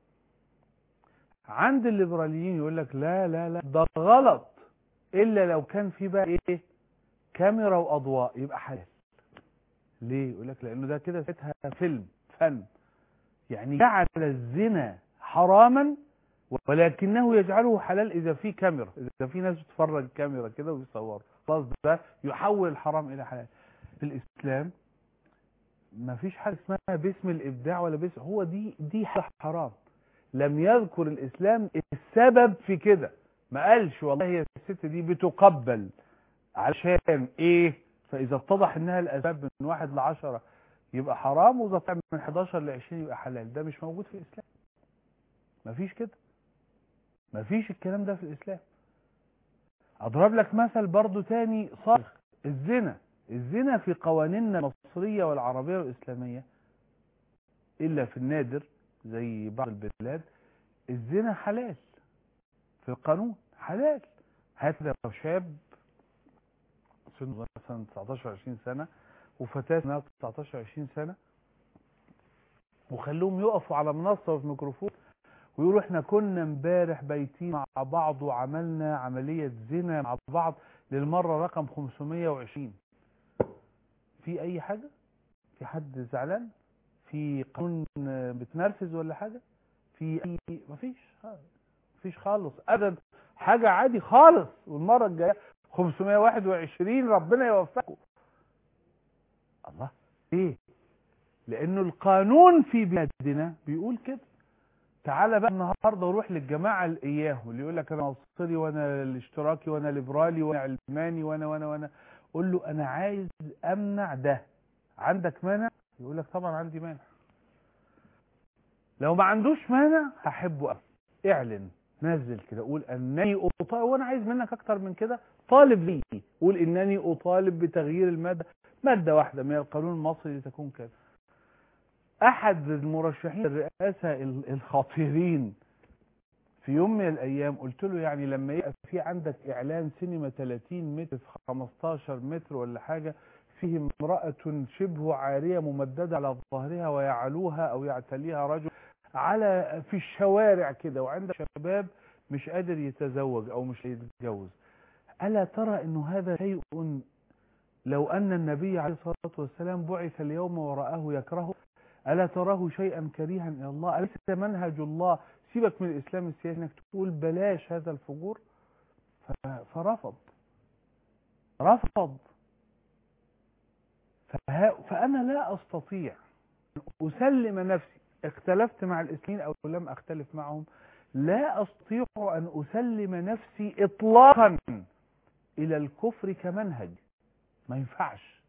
عند الليبراليين يقول لك لا لا لا ده غلط الا لو كان في بقى ايه كاميرا واضواء يبقى حلال ليه يقول لك لانه ده كده ساعتها فيلم فن يعني جعل الزنا حراما ولكنه يجعله حلال اذا في كاميرا اذا في ناس بتتفرج كاميرا كده ويصوروا خلاص ده يحول الحرام الى حلال في الاسلام ما فيش حاجه اسمها باسم الابداع ولا باسم هو دي دي حرام لم يذكر الاسلام السبب في كده ما قالش والله هي الست دي بتقبل علشان ايه فاذا اتضح انها الاسباب من واحد لعشرة يبقى حرام واذا طلع من 11 ل 20 يبقى حلال ده مش موجود في الاسلام مفيش كده مفيش الكلام ده في الاسلام اضرب لك مثل برضو تاني صارخ الزنا الزنا في قوانيننا المصرية والعربية والإسلامية إلا في النادر زي بعض البلاد الزنا حلال في القانون حلال هات لو شاب سنه مثلا 19 20 سنة وفتاة سنها 19 20 سنة وخلوهم يقفوا على منصة وفي ميكروفون ويقولوا احنا كنا امبارح بايتين مع بعض وعملنا عملية زنا مع بعض للمرة رقم 520 في اي حاجة في حد زعلان في قانون بتنرفز ولا حاجة في اي مفيش مفيش خالص ابدا حاجة عادي خالص والمرة الجاية 521 ربنا يوفقكم الله ايه لانه القانون في بلادنا بيقول كده تعالى بقى النهارده وروح للجماعه الاياهو اللي يقول لك انا نصري وانا الاشتراكي وانا ليبرالي وانا علماني وانا وانا وانا قول له انا عايز امنع ده عندك مانع يقول لك طبعا عندي مانع لو ما عندوش مانع هحبه أبدا اعلن نزل كده قول انني اطالب وانا عايز منك اكتر من كده طالب لي قول انني اطالب بتغيير الماده ماده واحده من القانون المصري لتكون كذا احد المرشحين الرئاسه الخطيرين في يوم من الايام قلت له يعني لما يبقى في عندك اعلان سينما 30 متر في 15 متر ولا حاجه فيه امراه شبه عاريه ممدده على ظهرها ويعلوها او يعتليها رجل على في الشوارع كده وعندك شباب مش قادر يتزوج او مش يتجوز الا ترى انه هذا شيء لو ان النبي عليه الصلاه والسلام بعث اليوم ورآه يكرهه ألا تراه شيئا كريها إلى الله أليس منهج الله سيبك من الإسلام السياسي أنك تقول بلاش هذا الفجور فرفض رفض فأنا لا أستطيع أسلم نفسي اختلفت مع الإسلاميين أو لم أختلف معهم لا أستطيع أن أسلم نفسي إطلاقا إلى الكفر كمنهج ما ينفعش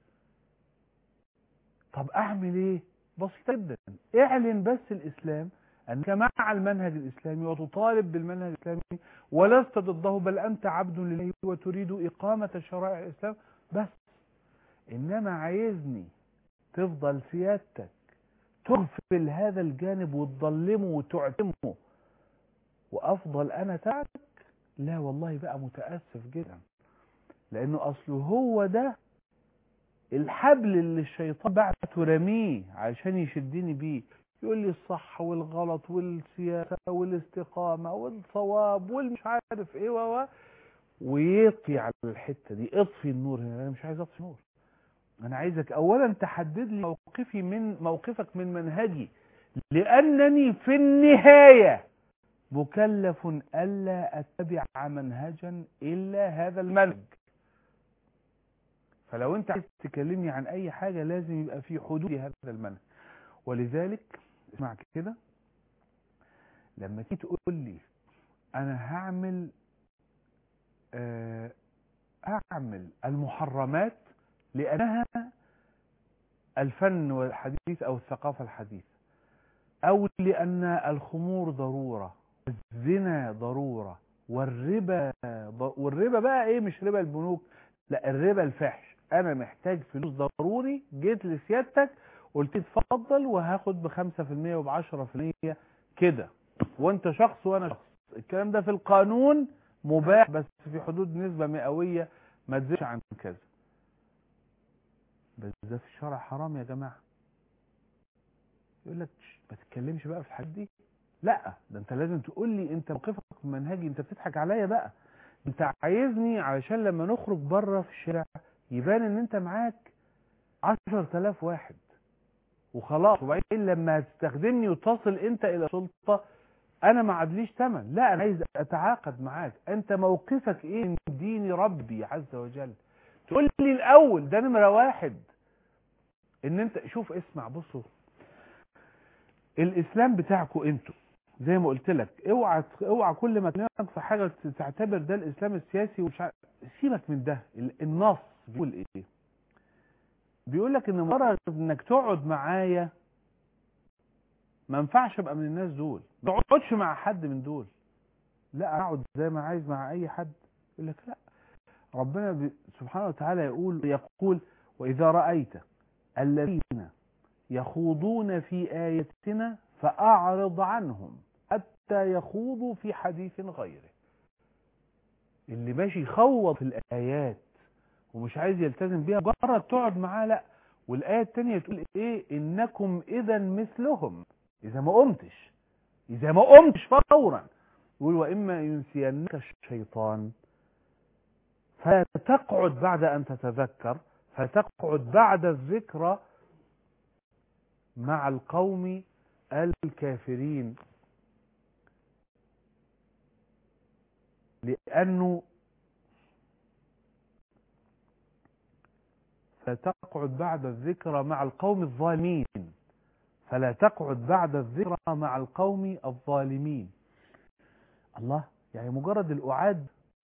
طب أعمل إيه بسيطة جدا اعلن بس الإسلام أنك مع المنهج الإسلامي وتطالب بالمنهج الإسلامي ولست ضده بل أنت عبد لله وتريد إقامة شرائع الإسلام بس إنما عايزني تفضل سيادتك تغفل هذا الجانب وتظلمه وتعتمه وأفضل أنا تاعك لا والله بقى متأسف جدا لأنه أصله هو ده الحبل اللي الشيطان بعته رميه عشان يشدني بيه يقول لي الصح والغلط والسياسة والاستقامة والصواب والمش عارف ايه و ويطفي على الحتة دي اطفي النور هنا انا مش عايز اطفي النور انا عايزك اولا تحدد لي موقفي من موقفك من منهجي لانني في النهاية مكلف الا اتبع منهجا الا هذا المنهج فلو انت عايز تكلمني عن اي حاجة لازم يبقى في حدود هذا المنهج ولذلك اسمع كده لما تيجي تقول لي انا هعمل آه هعمل المحرمات لانها الفن والحديث او الثقافة الحديثة او لان الخمور ضرورة الزنا ضرورة والربا والربا بقى ايه مش ربا البنوك لا الربا الفحش انا محتاج فلوس ضروري جيت لسيادتك قلت اتفضل وهاخد بخمسة في المية وبعشرة في المية كده وانت شخص وانا شخص الكلام ده في القانون مباح بس في حدود نسبة مئوية ما تزيدش عن كذا بس ده في الشرع حرام يا جماعة يقول لك ما تتكلمش بقى في الحاجات دي لا ده انت لازم تقول لي انت موقفك من منهجي انت بتضحك عليا بقى انت عايزني علشان لما نخرج بره في الشارع يبان ان انت معاك عشر تلاف واحد وخلاص وبعدين لما هتستخدمني وتصل انت الى سلطة انا ما عدليش تمن لا انا عايز اتعاقد معاك انت موقفك ايه من دين ربي عز وجل تقول لي الاول ده نمرة واحد ان انت شوف اسمع بصوا الاسلام بتاعكم انتوا زي ما قلت لك اوعى اوعى كل ما تكلمك في حاجه تعتبر ده الاسلام السياسي ومش عارف سيبك من ده ال- النص بيقول ايه بيقول لك ان مجرد انك تقعد معايا ما ينفعش ابقى من الناس دول ما تقعدش مع حد من دول لا اقعد زي ما عايز مع اي حد يقول لك لا ربنا بي- سبحانه وتعالى يقول يقول واذا رايت الذين يخوضون في اياتنا فاعرض عنهم حتى يخوضوا في حديث غيره اللي ماشي يخوض في الايات ومش عايز يلتزم بيها مجرد تقعد معاه لا والايه الثانيه تقول ايه انكم اذا مثلهم اذا ما قمتش اذا ما قمتش فورا يقول واما ينسينك الشيطان فلا تقعد بعد ان تتذكر فتقعد بعد الذكرى مع القوم الكافرين لأنه فتقعد بعد الذكرى مع القوم الظالمين فلا تقعد بعد الذكرى مع القوم الظالمين الله يعني مجرد الأعاد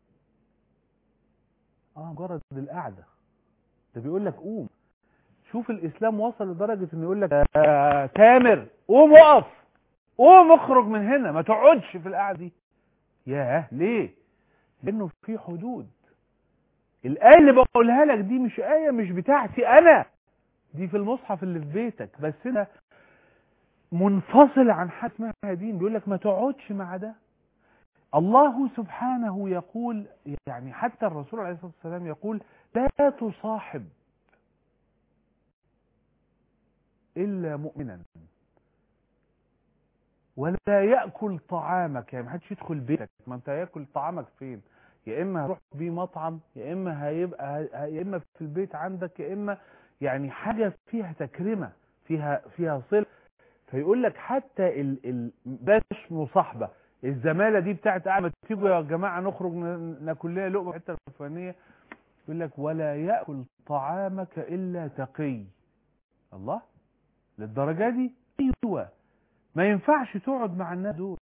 اه مجرد القعدة ده بيقول لك قوم شوف الإسلام وصل لدرجة إنه يقول لك آه تامر قوم وقف قوم اخرج من هنا ما تقعدش في القعدة دي ياه ليه لأنه في حدود الآية اللي بقولها لك دي مش آية مش بتاعتي أنا دي في المصحف اللي في بيتك بس أنا منفصل عن حاجة اسمها دين بيقول لك ما تقعدش مع ده الله سبحانه يقول يعني حتى الرسول عليه الصلاة والسلام يقول لا تصاحب إلا مؤمنا ولا يأكل طعامك يعني محدش يدخل بيتك ما انت هياكل طعامك فين يا اما هروح بيه مطعم يا اما هيبقى يا اما في البيت عندك يا اما يعني حاجة فيها تكرمة فيها فيها صلة فيقول لك حتى ال ال باش مصاحبة الزمالة دي بتاعت قاعدة تيجوا يا جماعة نخرج ن- ناكل لنا لقمة في الحتة الفلانية يقول لك ولا يأكل طعامك إلا تقي الله للدرجة دي ايوه ما ينفعش تقعد مع الناس دول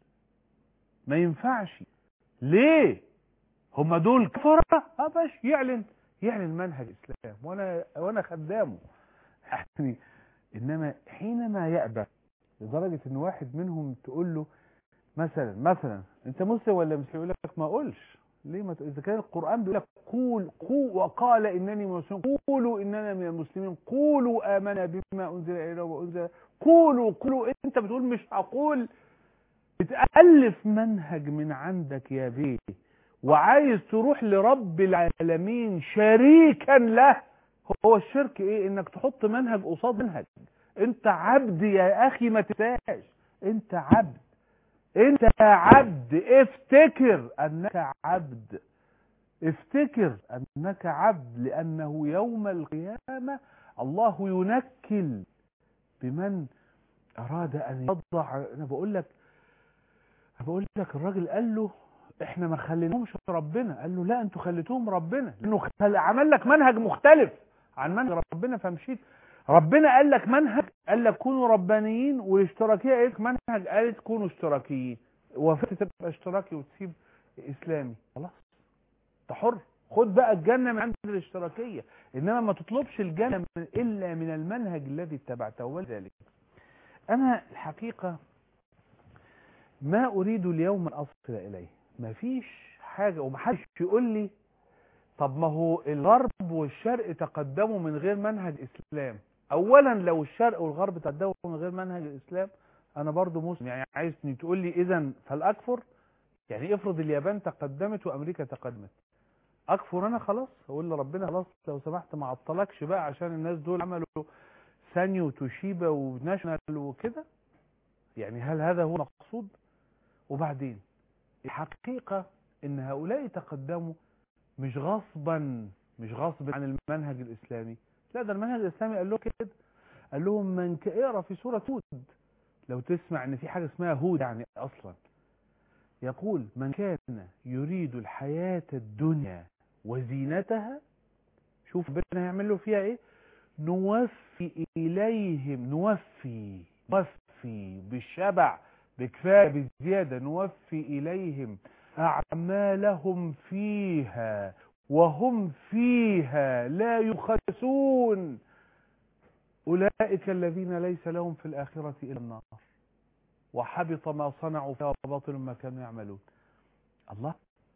ما ينفعش ليه هم دول كفرة اه باش يعلن يعلن منهج الاسلام وانا وانا خدامه يعني انما حينما يأبى لدرجة ان واحد منهم تقول له مثلا مثلا انت مسلم ولا مسلم يقول لك ما اقولش ليه ما ت- اذا كان القران بيقول لك قول قول وقال انني مسلم قولوا اننا من المسلمين قولوا امنا بما انزل الينا وانزل قولوا قولوا انت بتقول مش هقول بتالف منهج من عندك يا بيه وعايز تروح لرب العالمين شريكا له هو الشرك ايه انك تحط منهج قصاد منهج انت عبد يا اخي ما تنساش انت عبد انت عبد افتكر انك عبد افتكر انك عبد لانه يوم القيامة الله ينكل بمن اراد ان يضع انا بقول لك أنا بقول لك الراجل قال له احنا ما خليناهمش ربنا قال له لا انتوا خليتوهم ربنا لانه خل- عمل لك منهج مختلف عن منهج ربنا فمشيت ربنا قال لك منهج قال لك كونوا ربانيين والاشتراكيه قال لك منهج قالت كونوا اشتراكيين وافقت تبقى اشتراكي وتسيب اسلامي خلاص انت حر خد بقى الجنه من عند الاشتراكيه انما ما تطلبش الجنه من الا من المنهج الذي اتبعته ولذلك انا الحقيقه ما اريد اليوم ان اصل اليه مفيش حاجه ومحدش يقول لي طب ما هو الغرب والشرق تقدموا من غير منهج اسلام اولا لو الشرق والغرب تقدموا من غير منهج الاسلام انا برضو مسلم يعني عايزني تقول لي اذا فالاكفر يعني افرض اليابان تقدمت وامريكا تقدمت اكفر انا خلاص اقول لربنا خلاص لو سمحت ما عطلكش بقى عشان الناس دول عملوا ثاني وتوشيبا وناشونال وكده يعني هل هذا هو المقصود وبعدين الحقيقة ان هؤلاء تقدموا مش غصبا مش غصبا عن المنهج الاسلامي لا ده المنهج الاسلامي قال له كده قال لهم من ك- اقرا في سورة هود لو تسمع ان في حاجة اسمها هود يعني اصلا يقول من كان يريد الحياة الدنيا وزينتها شوف ربنا هيعمل له فيها ايه نوفي اليهم نوفي نوفي بالشبع بكفاية بزيادة نوفي إليهم أعمالهم فيها وهم فيها لا يخسون أولئك الذين ليس لهم في الآخرة إلا النار وحبط ما صنعوا فيها وباطل ما كانوا يعملون الله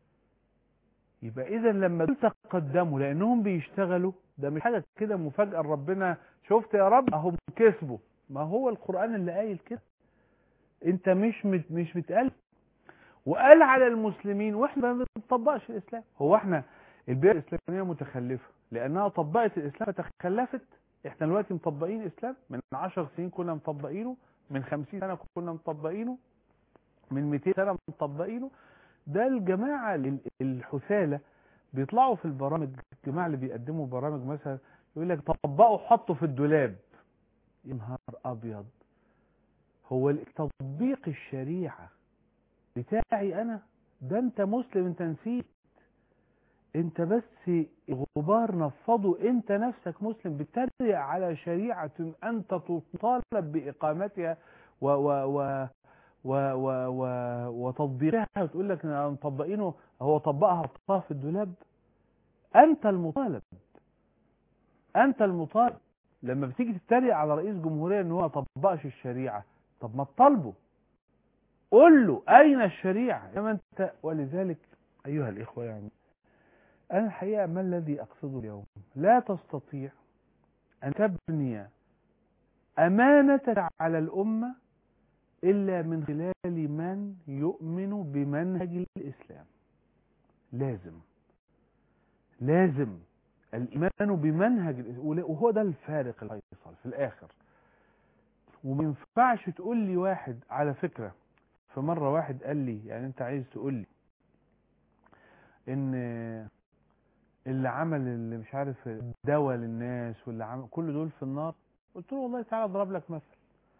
يبقى إذا لما دول تقدموا لأنهم بيشتغلوا ده مش حاجة كده مفاجأة ربنا شفت يا رب أهم كسبوا ما هو القرآن اللي قايل كده انت مش مت مش متقال وقال على المسلمين واحنا ما بنطبقش الاسلام هو احنا البيئه الاسلاميه متخلفه لانها طبقت الاسلام فتخلفت احنا دلوقتي مطبقين اسلام من 10 سنين كنا مطبقينه من 50 سنه كنا مطبقينه من 200 سنه مطبقينه ده الجماعه ال- الحثاله بيطلعوا في البرامج الجماعه اللي بيقدموا برامج مثلا يقول لك طبقوا حطوا في الدولاب يا نهار ابيض هو تطبيق الشريعه بتاعي انا ده انت مسلم انت نسيت انت بس غبار نفضه انت نفسك مسلم بتتريق على شريعة انت تطالب باقامتها و و و و و و وتطبيقها وتقول لك انا مطبقينه هو طبقها حطها في الدولاب انت المطالب انت المطالب لما بتيجي تتريق على رئيس جمهورية ان هو ما طبقش الشريعة طب ما تطالبه قل له اين الشريعة كما انت ولذلك ايها الاخوة يعني انا الحقيقة ما الذي اقصده اليوم لا تستطيع ان تبني امانتك على الامة الا من خلال من يؤمن بمنهج الاسلام لازم لازم الايمان بمنهج الاسلام وهو ده الفارق الفيصل في الاخر وما ينفعش تقول لي واحد على فكرة في مرة واحد قال لي يعني انت عايز تقول لي ان اللي عمل اللي مش عارف دواء للناس واللي عمل كل دول في النار قلت له والله تعالى اضرب لك مثل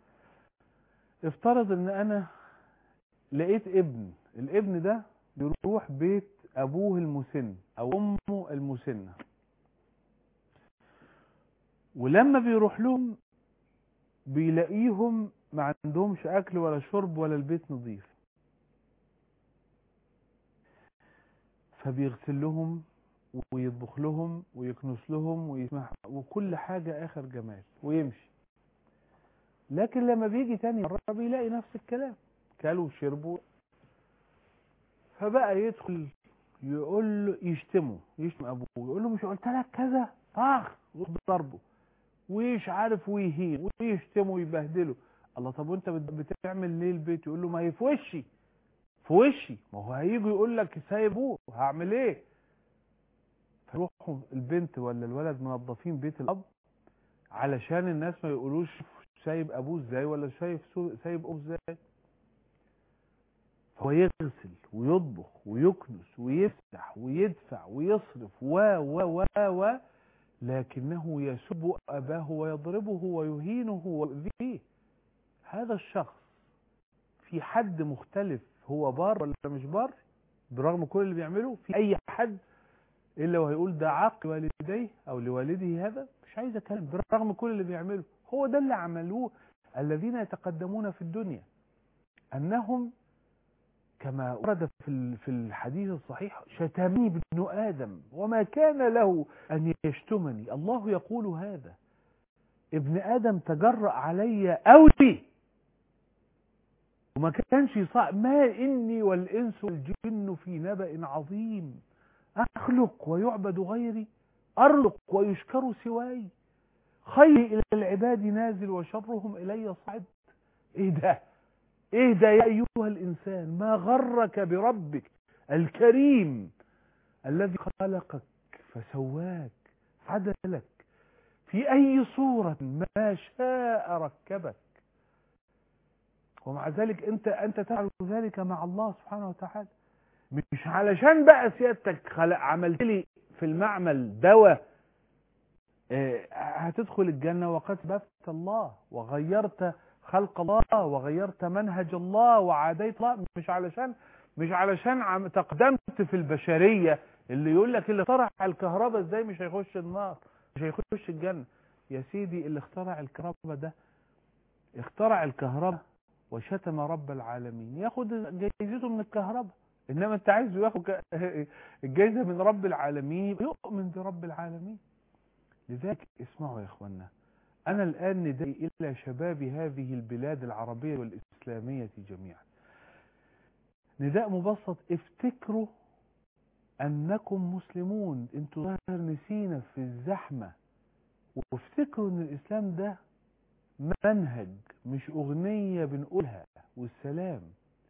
افترض ان انا لقيت ابن الابن ده بيروح بيت ابوه المسن او امه المسنه ولما بيروح لهم بيلاقيهم ما عندهمش اكل ولا شرب ولا البيت نظيف فبيغسل لهم ويطبخ لهم ويكنس لهم ويسمح وكل حاجة اخر جمال ويمشي لكن لما بيجي تاني مرة بيلاقي نفس الكلام كلوا وشربوا فبقى يدخل يقول له يشتمه يشتم ابوه يقول له مش قلت لك كذا طخ ضربه ويش عارف ويهين ويشتمه ويبهدله الله طب وانت بتعمل ليه البيت يقول له ما هي في وشي في وشي ما هو هيجي يقول لك سايبوه هعمل ايه فيروحوا البنت ولا الولد منظفين بيت الاب علشان الناس ما يقولوش سايب ابوه ازاي ولا شايف سايب ابوه ازاي فهو يغسل ويطبخ ويكنس ويفتح ويدفع ويصرف و و و و لكنه يسب أباه ويضربه ويهينه ويؤذيه هذا الشخص في حد مختلف هو بار ولا مش بار برغم كل اللي بيعمله في أي حد إلا وهيقول ده عاق والديه أو لوالده هذا مش عايز أتكلم برغم كل اللي بيعمله هو ده اللي عملوه الذين يتقدمون في الدنيا أنهم كما ورد في في الحديث الصحيح شتمني ابن آدم وما كان له أن يشتمني الله يقول هذا ابن آدم تجرأ علي أوتي وما كانش صعب ما إني والإنس والجن في نبأ عظيم أخلق ويعبد غيري أرلق ويشكر سواي خيري إلى العباد نازل وشرهم إلي صعد إيه ده ايه ده يا ايها الانسان ما غرك بربك الكريم الذي خلقك فسواك عدلك في اي صورة ما شاء ركبك ومع ذلك انت انت تفعل ذلك مع الله سبحانه وتعالى مش علشان بقى سيادتك خلق عملت لي في المعمل دواء اه هتدخل الجنة وقد بفت الله وغيرت خلق الله وغيرت منهج الله وعاديت الله مش علشان مش علشان عم تقدمت في البشرية اللي يقول لك اللي اخترع الكهرباء ازاي مش هيخش النار مش هيخش الجنة يا سيدي اللي اخترع الكهرباء ده اخترع الكهرباء وشتم رب العالمين ياخد جايزته من الكهرباء انما انت عايزه ياخد ك- الجايزه من رب العالمين يبقى يؤمن برب العالمين لذلك اسمعوا يا اخوانا انا الان ندعي الى شباب هذه البلاد العربيه والاسلاميه جميعا نداء مبسط افتكروا انكم مسلمون انتوا ظاهر نسينا في الزحمه وافتكروا ان الاسلام ده منهج مش اغنيه بنقولها والسلام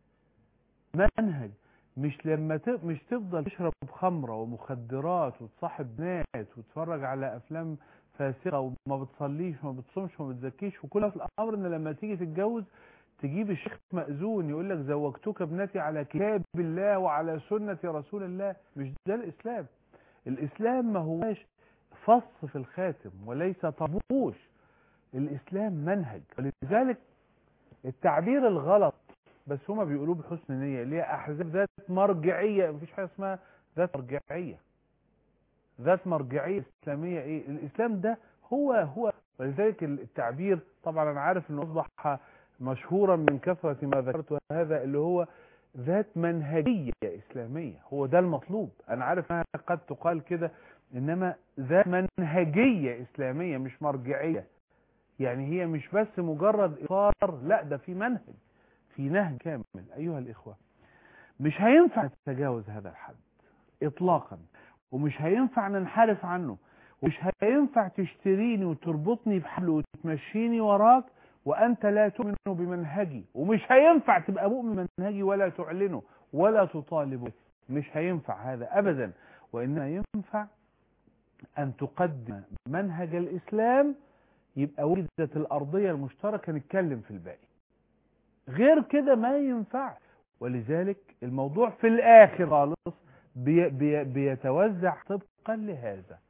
منهج مش لما ت... مش تفضل تشرب خمره ومخدرات وتصاحب ناس وتتفرج على افلام فاسقه وما بتصليش وما بتصومش وما بتزكيش وكل في الامر ان لما تيجي تتجوز تجيب الشيخ مأذون يقول لك زوجتك ابنتي على كتاب الله وعلى سنة رسول الله مش ده الإسلام الإسلام ما هواش فص في الخاتم وليس طبوش الإسلام منهج ولذلك التعبير الغلط بس هما بيقولوه بحسن نية اللي هي أحزاب ذات مرجعية مفيش حاجة اسمها ذات مرجعية ذات مرجعية إسلامية إيه الإسلام ده هو هو ولذلك التعبير طبعا أنا عارف أنه أصبح مشهورا من كثرة ما ذكرت هذا اللي هو ذات منهجية إسلامية هو ده المطلوب أنا عارف أنها قد تقال كده إنما ذات منهجية إسلامية مش مرجعية يعني هي مش بس مجرد إطار لا ده في منهج في نهج كامل أيها الإخوة مش هينفع نتجاوز هذا الحد إطلاقا ومش هينفع ننحرف عنه ومش هينفع تشتريني وتربطني بحبل وتمشيني وراك وأنت لا تؤمن بمنهجي ومش هينفع تبقى مؤمن بمنهجي ولا تعلنه ولا تطالب به مش هينفع هذا أبدا وإنما ينفع أن تقدم منهج الإسلام يبقى وجدت الأرضية المشتركة نتكلم في الباقي غير كده ما ينفع ولذلك الموضوع في الآخر خالص بي بي بيتوزع طبقا لهذا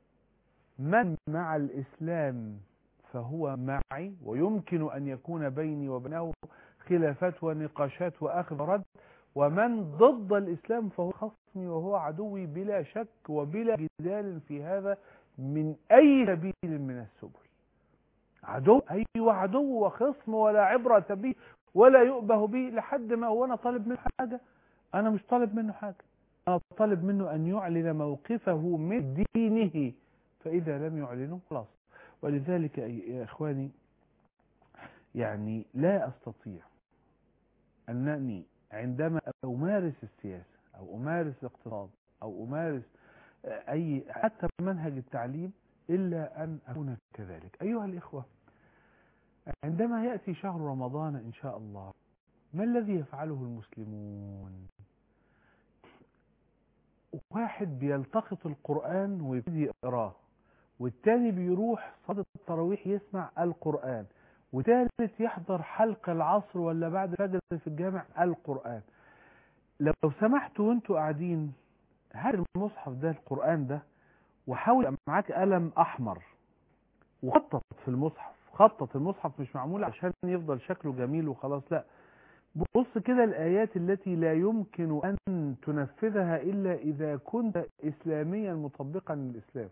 من مع الإسلام فهو معي ويمكن أن يكون بيني وبينه خلافات ونقاشات وأخذ رد ومن ضد الإسلام فهو خصمي وهو عدوي بلا شك وبلا جدال في هذا من أي سبيل من السبل عدو أيوة عدو وخصم ولا عبرة به ولا يؤبه به لحد ما هو أنا طالب منه حاجة أنا مش طالب منه حاجة أنا طالب منه أن يعلن موقفه من دينه فإذا لم يعلنه خلاص ولذلك يا إخواني يعني لا أستطيع أنني عندما أمارس السياسة أو أمارس الاقتصاد أو أمارس أي حتى منهج التعليم إلا أن أكون كذلك أيها الإخوة عندما يأتي شهر رمضان إن شاء الله ما الذي يفعله المسلمون واحد بيلتقط القرآن ويبتدي يقراه والتاني بيروح صلاة التراويح يسمع القرآن وثالث يحضر حلقة العصر ولا بعد الفجر في الجامع القرآن لو سمحتوا وانتوا قاعدين هات المصحف ده القرآن ده وحاول يبقى معاك قلم أحمر وخطط في المصحف خطط المصحف مش معمول عشان يفضل شكله جميل وخلاص لا بص كده الآيات التي لا يمكن أن تنفذها إلا إذا كنت إسلاميا مطبقا للإسلام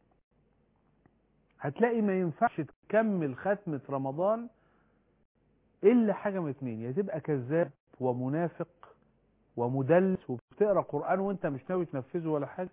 هتلاقي ما ينفعش تكمل ختمة رمضان إلا حاجة من اتنين يا تبقى كذاب ومنافق ومدلس وبتقرأ قرآن وانت مش ناوي تنفذه ولا حاجة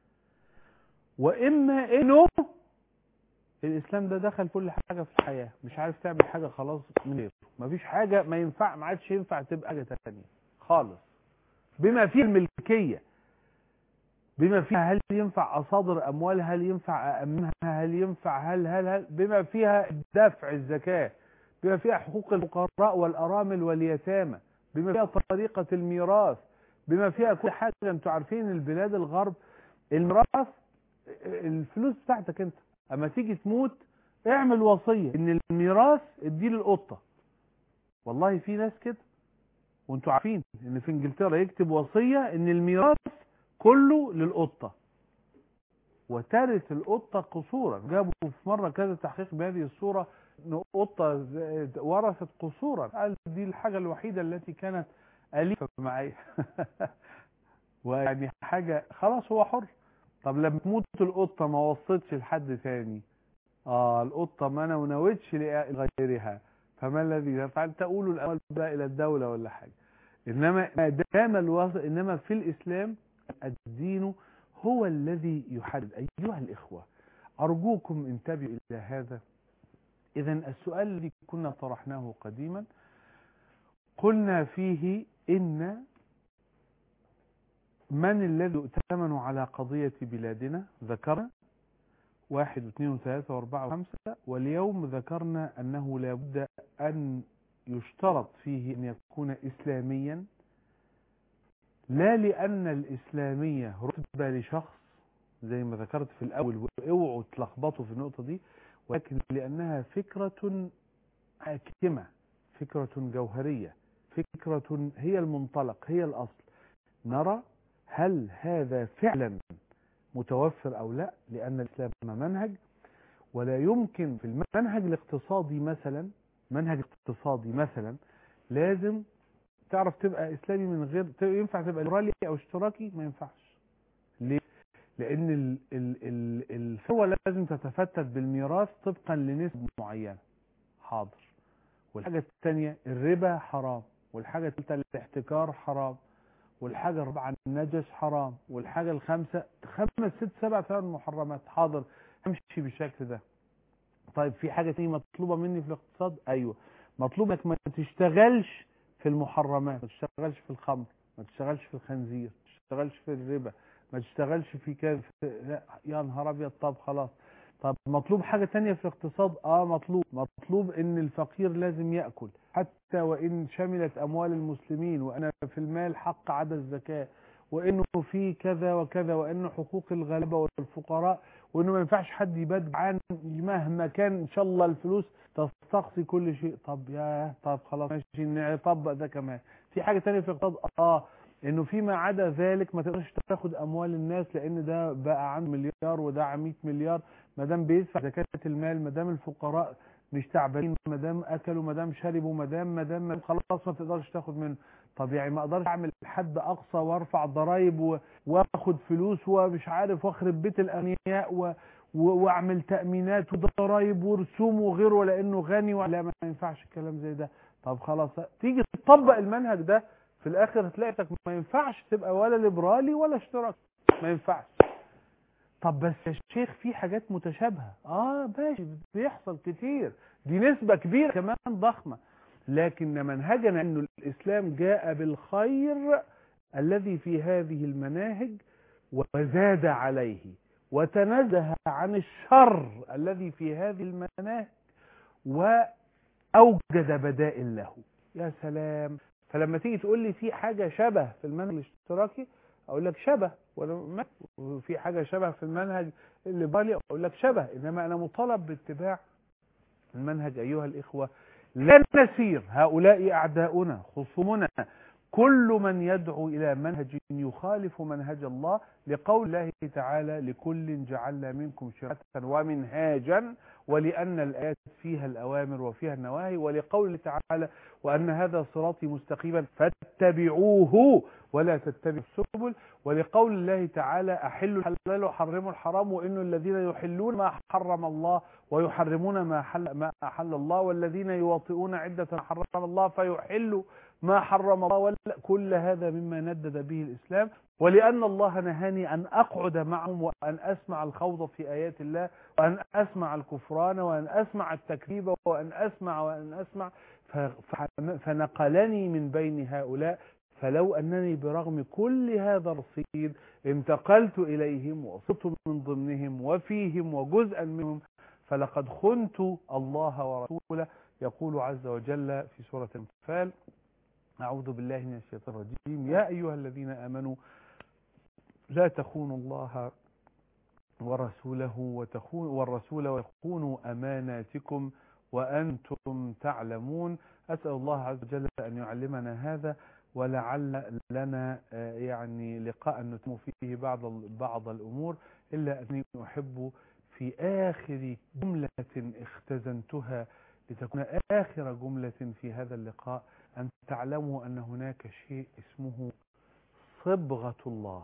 وإما إنه الإسلام ده دخل كل حاجة في الحياة مش عارف تعمل حاجة خلاص من غيره مفيش حاجة ما ينفع ما عادش ينفع تبقى حاجة تانية خالص بما فيه الملكية بما فيها هل ينفع أصادر أموال هل ينفع أأمنها هل ينفع هل هل هل بما فيها دفع الزكاة بما فيها حقوق الفقراء والأرامل واليتامى بما فيها طريقة الميراث بما فيها كل حاجة انتوا عارفين البلاد الغرب الميراث الفلوس بتاعتك انت اما تيجي تموت اعمل وصية ان الميراث اديه للقطة والله في ناس كده وانتوا عارفين ان في انجلترا يكتب وصية ان الميراث كله للقطة وترث القطة قصورا جابوا في مرة كذا تحقيق بهذه الصورة ان قطة ورثت قصورا قال دي الحاجة الوحيدة التي كانت أليفة معي ويعني حاجة خلاص هو حر طب لما تموت القطة ما وصلتش لحد تاني اه القطة ما نونوتش لغيرها فما الذي يفعل تقول الأموال بقى إلى الدولة ولا حاجة إنما ما دام الوسط إنما في الإسلام الدين هو الذي يحدد أيها الإخوة أرجوكم انتبهوا إلى هذا إذا السؤال الذي كنا طرحناه قديما قلنا فيه إن من الذي يؤتمن على قضية بلادنا ذكرنا واحد واثنين وثلاثة واربعة وخمسة واليوم ذكرنا أنه لابد أن يشترط فيه أن يكون إسلاميا لا لأن الإسلامية رتبة لشخص زي ما ذكرت في الأول اوعوا تلخبطوا في النقطة دي ولكن لأنها فكرة حاكمة فكرة جوهرية فكرة هي المنطلق هي الأصل نرى هل هذا فعلا متوفر أو لا لأن الإسلام منهج ولا يمكن في المنهج الاقتصادي مثلا منهج اقتصادي مثلا لازم تعرف تبقى إسلامي من غير ينفع تبقى ليبرالي أو اشتراكي ما ينفعش ليه؟ لأن ال... ال... ال... الثروة لازم تتفتت بالميراث طبقا لنسب معينة حاضر والحاجة الثانية الربا حرام والحاجة الثالثة الاحتكار حرام والحاجة الرابعة النجس حرام والحاجة الخامسة خمس ست سبع ثمان محرمات حاضر امشي بالشكل ده طيب في حاجة تانية مطلوبة مني في الاقتصاد ايوه مطلوب انك ما تشتغلش في المحرمات ما تشتغلش في الخمر ما تشتغلش في الخنزير ما تشتغلش في الربا ما تشتغلش في كذا لا يا نهار ابيض طب خلاص طب مطلوب حاجة تانية في الاقتصاد اه مطلوب مطلوب ان الفقير لازم يأكل حتى وان شملت اموال المسلمين وان في المال حق عدا الزكاة وانه في كذا وكذا وانه حقوق الغلبة والفقراء وانه ما ينفعش حد يبات جعان مهما كان ان شاء الله الفلوس تستقصي كل شيء طب يا طب خلاص ماشي نطبق ده كمان في حاجة تانية في الاقتصاد اه انه فيما عدا ذلك ما تقدرش تاخد اموال الناس لان ده بقى عنده مليار وده 100 مليار ما دام بيدفع زكاة المال ما دام الفقراء مش تعبانين ما دام اكلوا ما دام شربوا ما دام ما دام خلاص ما تقدرش تاخد منه طب يعني ما اقدرش اعمل حد اقصى وارفع ضرايب واخد فلوس ومش عارف واخرب بيت الاغنياء و... واعمل تامينات وضرايب ورسوم وغيره لانه غني ولا ما ينفعش الكلام زي ده طب خلاص تيجي تطبق المنهج ده في الاخر هتلاقيك ما ينفعش تبقى ولا ليبرالي ولا اشتراكي ما ينفعش طب بس يا شيخ في حاجات متشابهة اه ماشي بيحصل كتير دي نسبة كبيرة كمان ضخمة لكن منهجنا انه الاسلام جاء بالخير الذي في هذه المناهج وزاد عليه وتنزه عن الشر الذي في هذه المناهج واوجد بدائل له يا سلام فلما تيجي تقول لي في حاجة شبه في المنهج الاشتراكي اقول لك شبه ولا في حاجة شبه في المنهج الليبرالي اقول لك شبه انما انا مطالب باتباع المنهج ايها الاخوة لا نسير هؤلاء اعداؤنا خصومنا كل من يدعو الى منهج يخالف منهج الله لقول الله تعالى لكل جعلنا منكم شرعة ومنهاجا ولأن الآيات فيها الأوامر وفيها النواهي ولقول تعالى وأن هذا صراطي مستقيما فاتبعوه ولا تتبعوا السبل ولقول الله تعالى أحلوا الحلال وحرموا الحرام وإن الذين يحلون ما حرم الله ويحرمون ما حل ما أحل الله والذين يواطئون عدة ما حرم الله فيحلوا ما حرم الله كل هذا مما ندد به الإسلام ولأن الله نهاني أن أقعد معهم وأن أسمع الخوض في آيات الله وأن أسمع الكفران وأن أسمع التكذيب وأن أسمع وأن أسمع فنقلني من بين هؤلاء فلو أنني برغم كل هذا الرصيد انتقلت إليهم وصرت من ضمنهم وفيهم وجزءا منهم فلقد خنت الله ورسوله يقول عز وجل في سورة الانفال أعوذ بالله من الشيطان الرجيم يا أيها الذين آمنوا لا تخونوا الله ورسوله وتخون والرسول ويخونوا أماناتكم وأنتم تعلمون أسأل الله عز وجل أن يعلمنا هذا ولعل لنا يعني لقاء نتم فيه بعض بعض الأمور إلا أني أحب في آخر جملة اختزنتها لتكون آخر جملة في هذا اللقاء أن تعلموا أن هناك شيء اسمه صبغة الله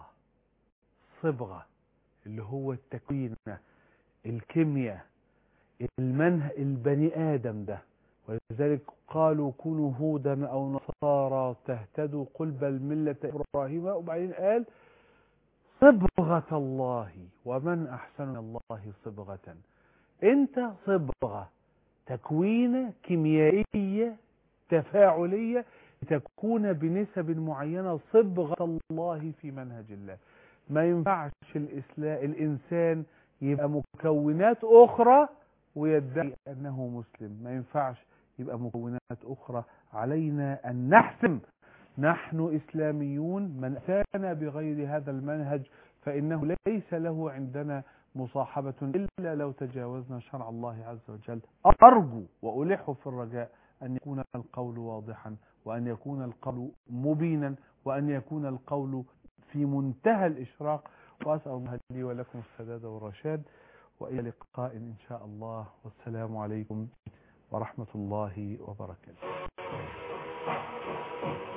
صبغة اللي هو التكوين الكيمياء المنه البني آدم ده ولذلك قالوا كونوا هودا أو نصارى تهتدوا قل بل ملة إبراهيم وبعدين قال صبغة الله ومن أحسن من الله صبغة أنت صبغة تكوينة كيميائية تفاعلية تكون بنسب معينة صبغة الله في منهج الله ما ينفعش الإسلام الإنسان يبقى مكونات أخرى ويدعي أنه مسلم ما ينفعش يبقى مكونات أخرى علينا أن نحسم نحن إسلاميون من أتانا بغير هذا المنهج فإنه ليس له عندنا مصاحبة إلا لو تجاوزنا شرع الله عز وجل أرجو وألح في الرجاء أن يكون القول واضحا وأن يكون القول مبينا وأن يكون القول في منتهى الإشراق وأسأل الله لي ولكم السداد والرشاد وإلى لقاء إن شاء الله والسلام عليكم ورحمة الله وبركاته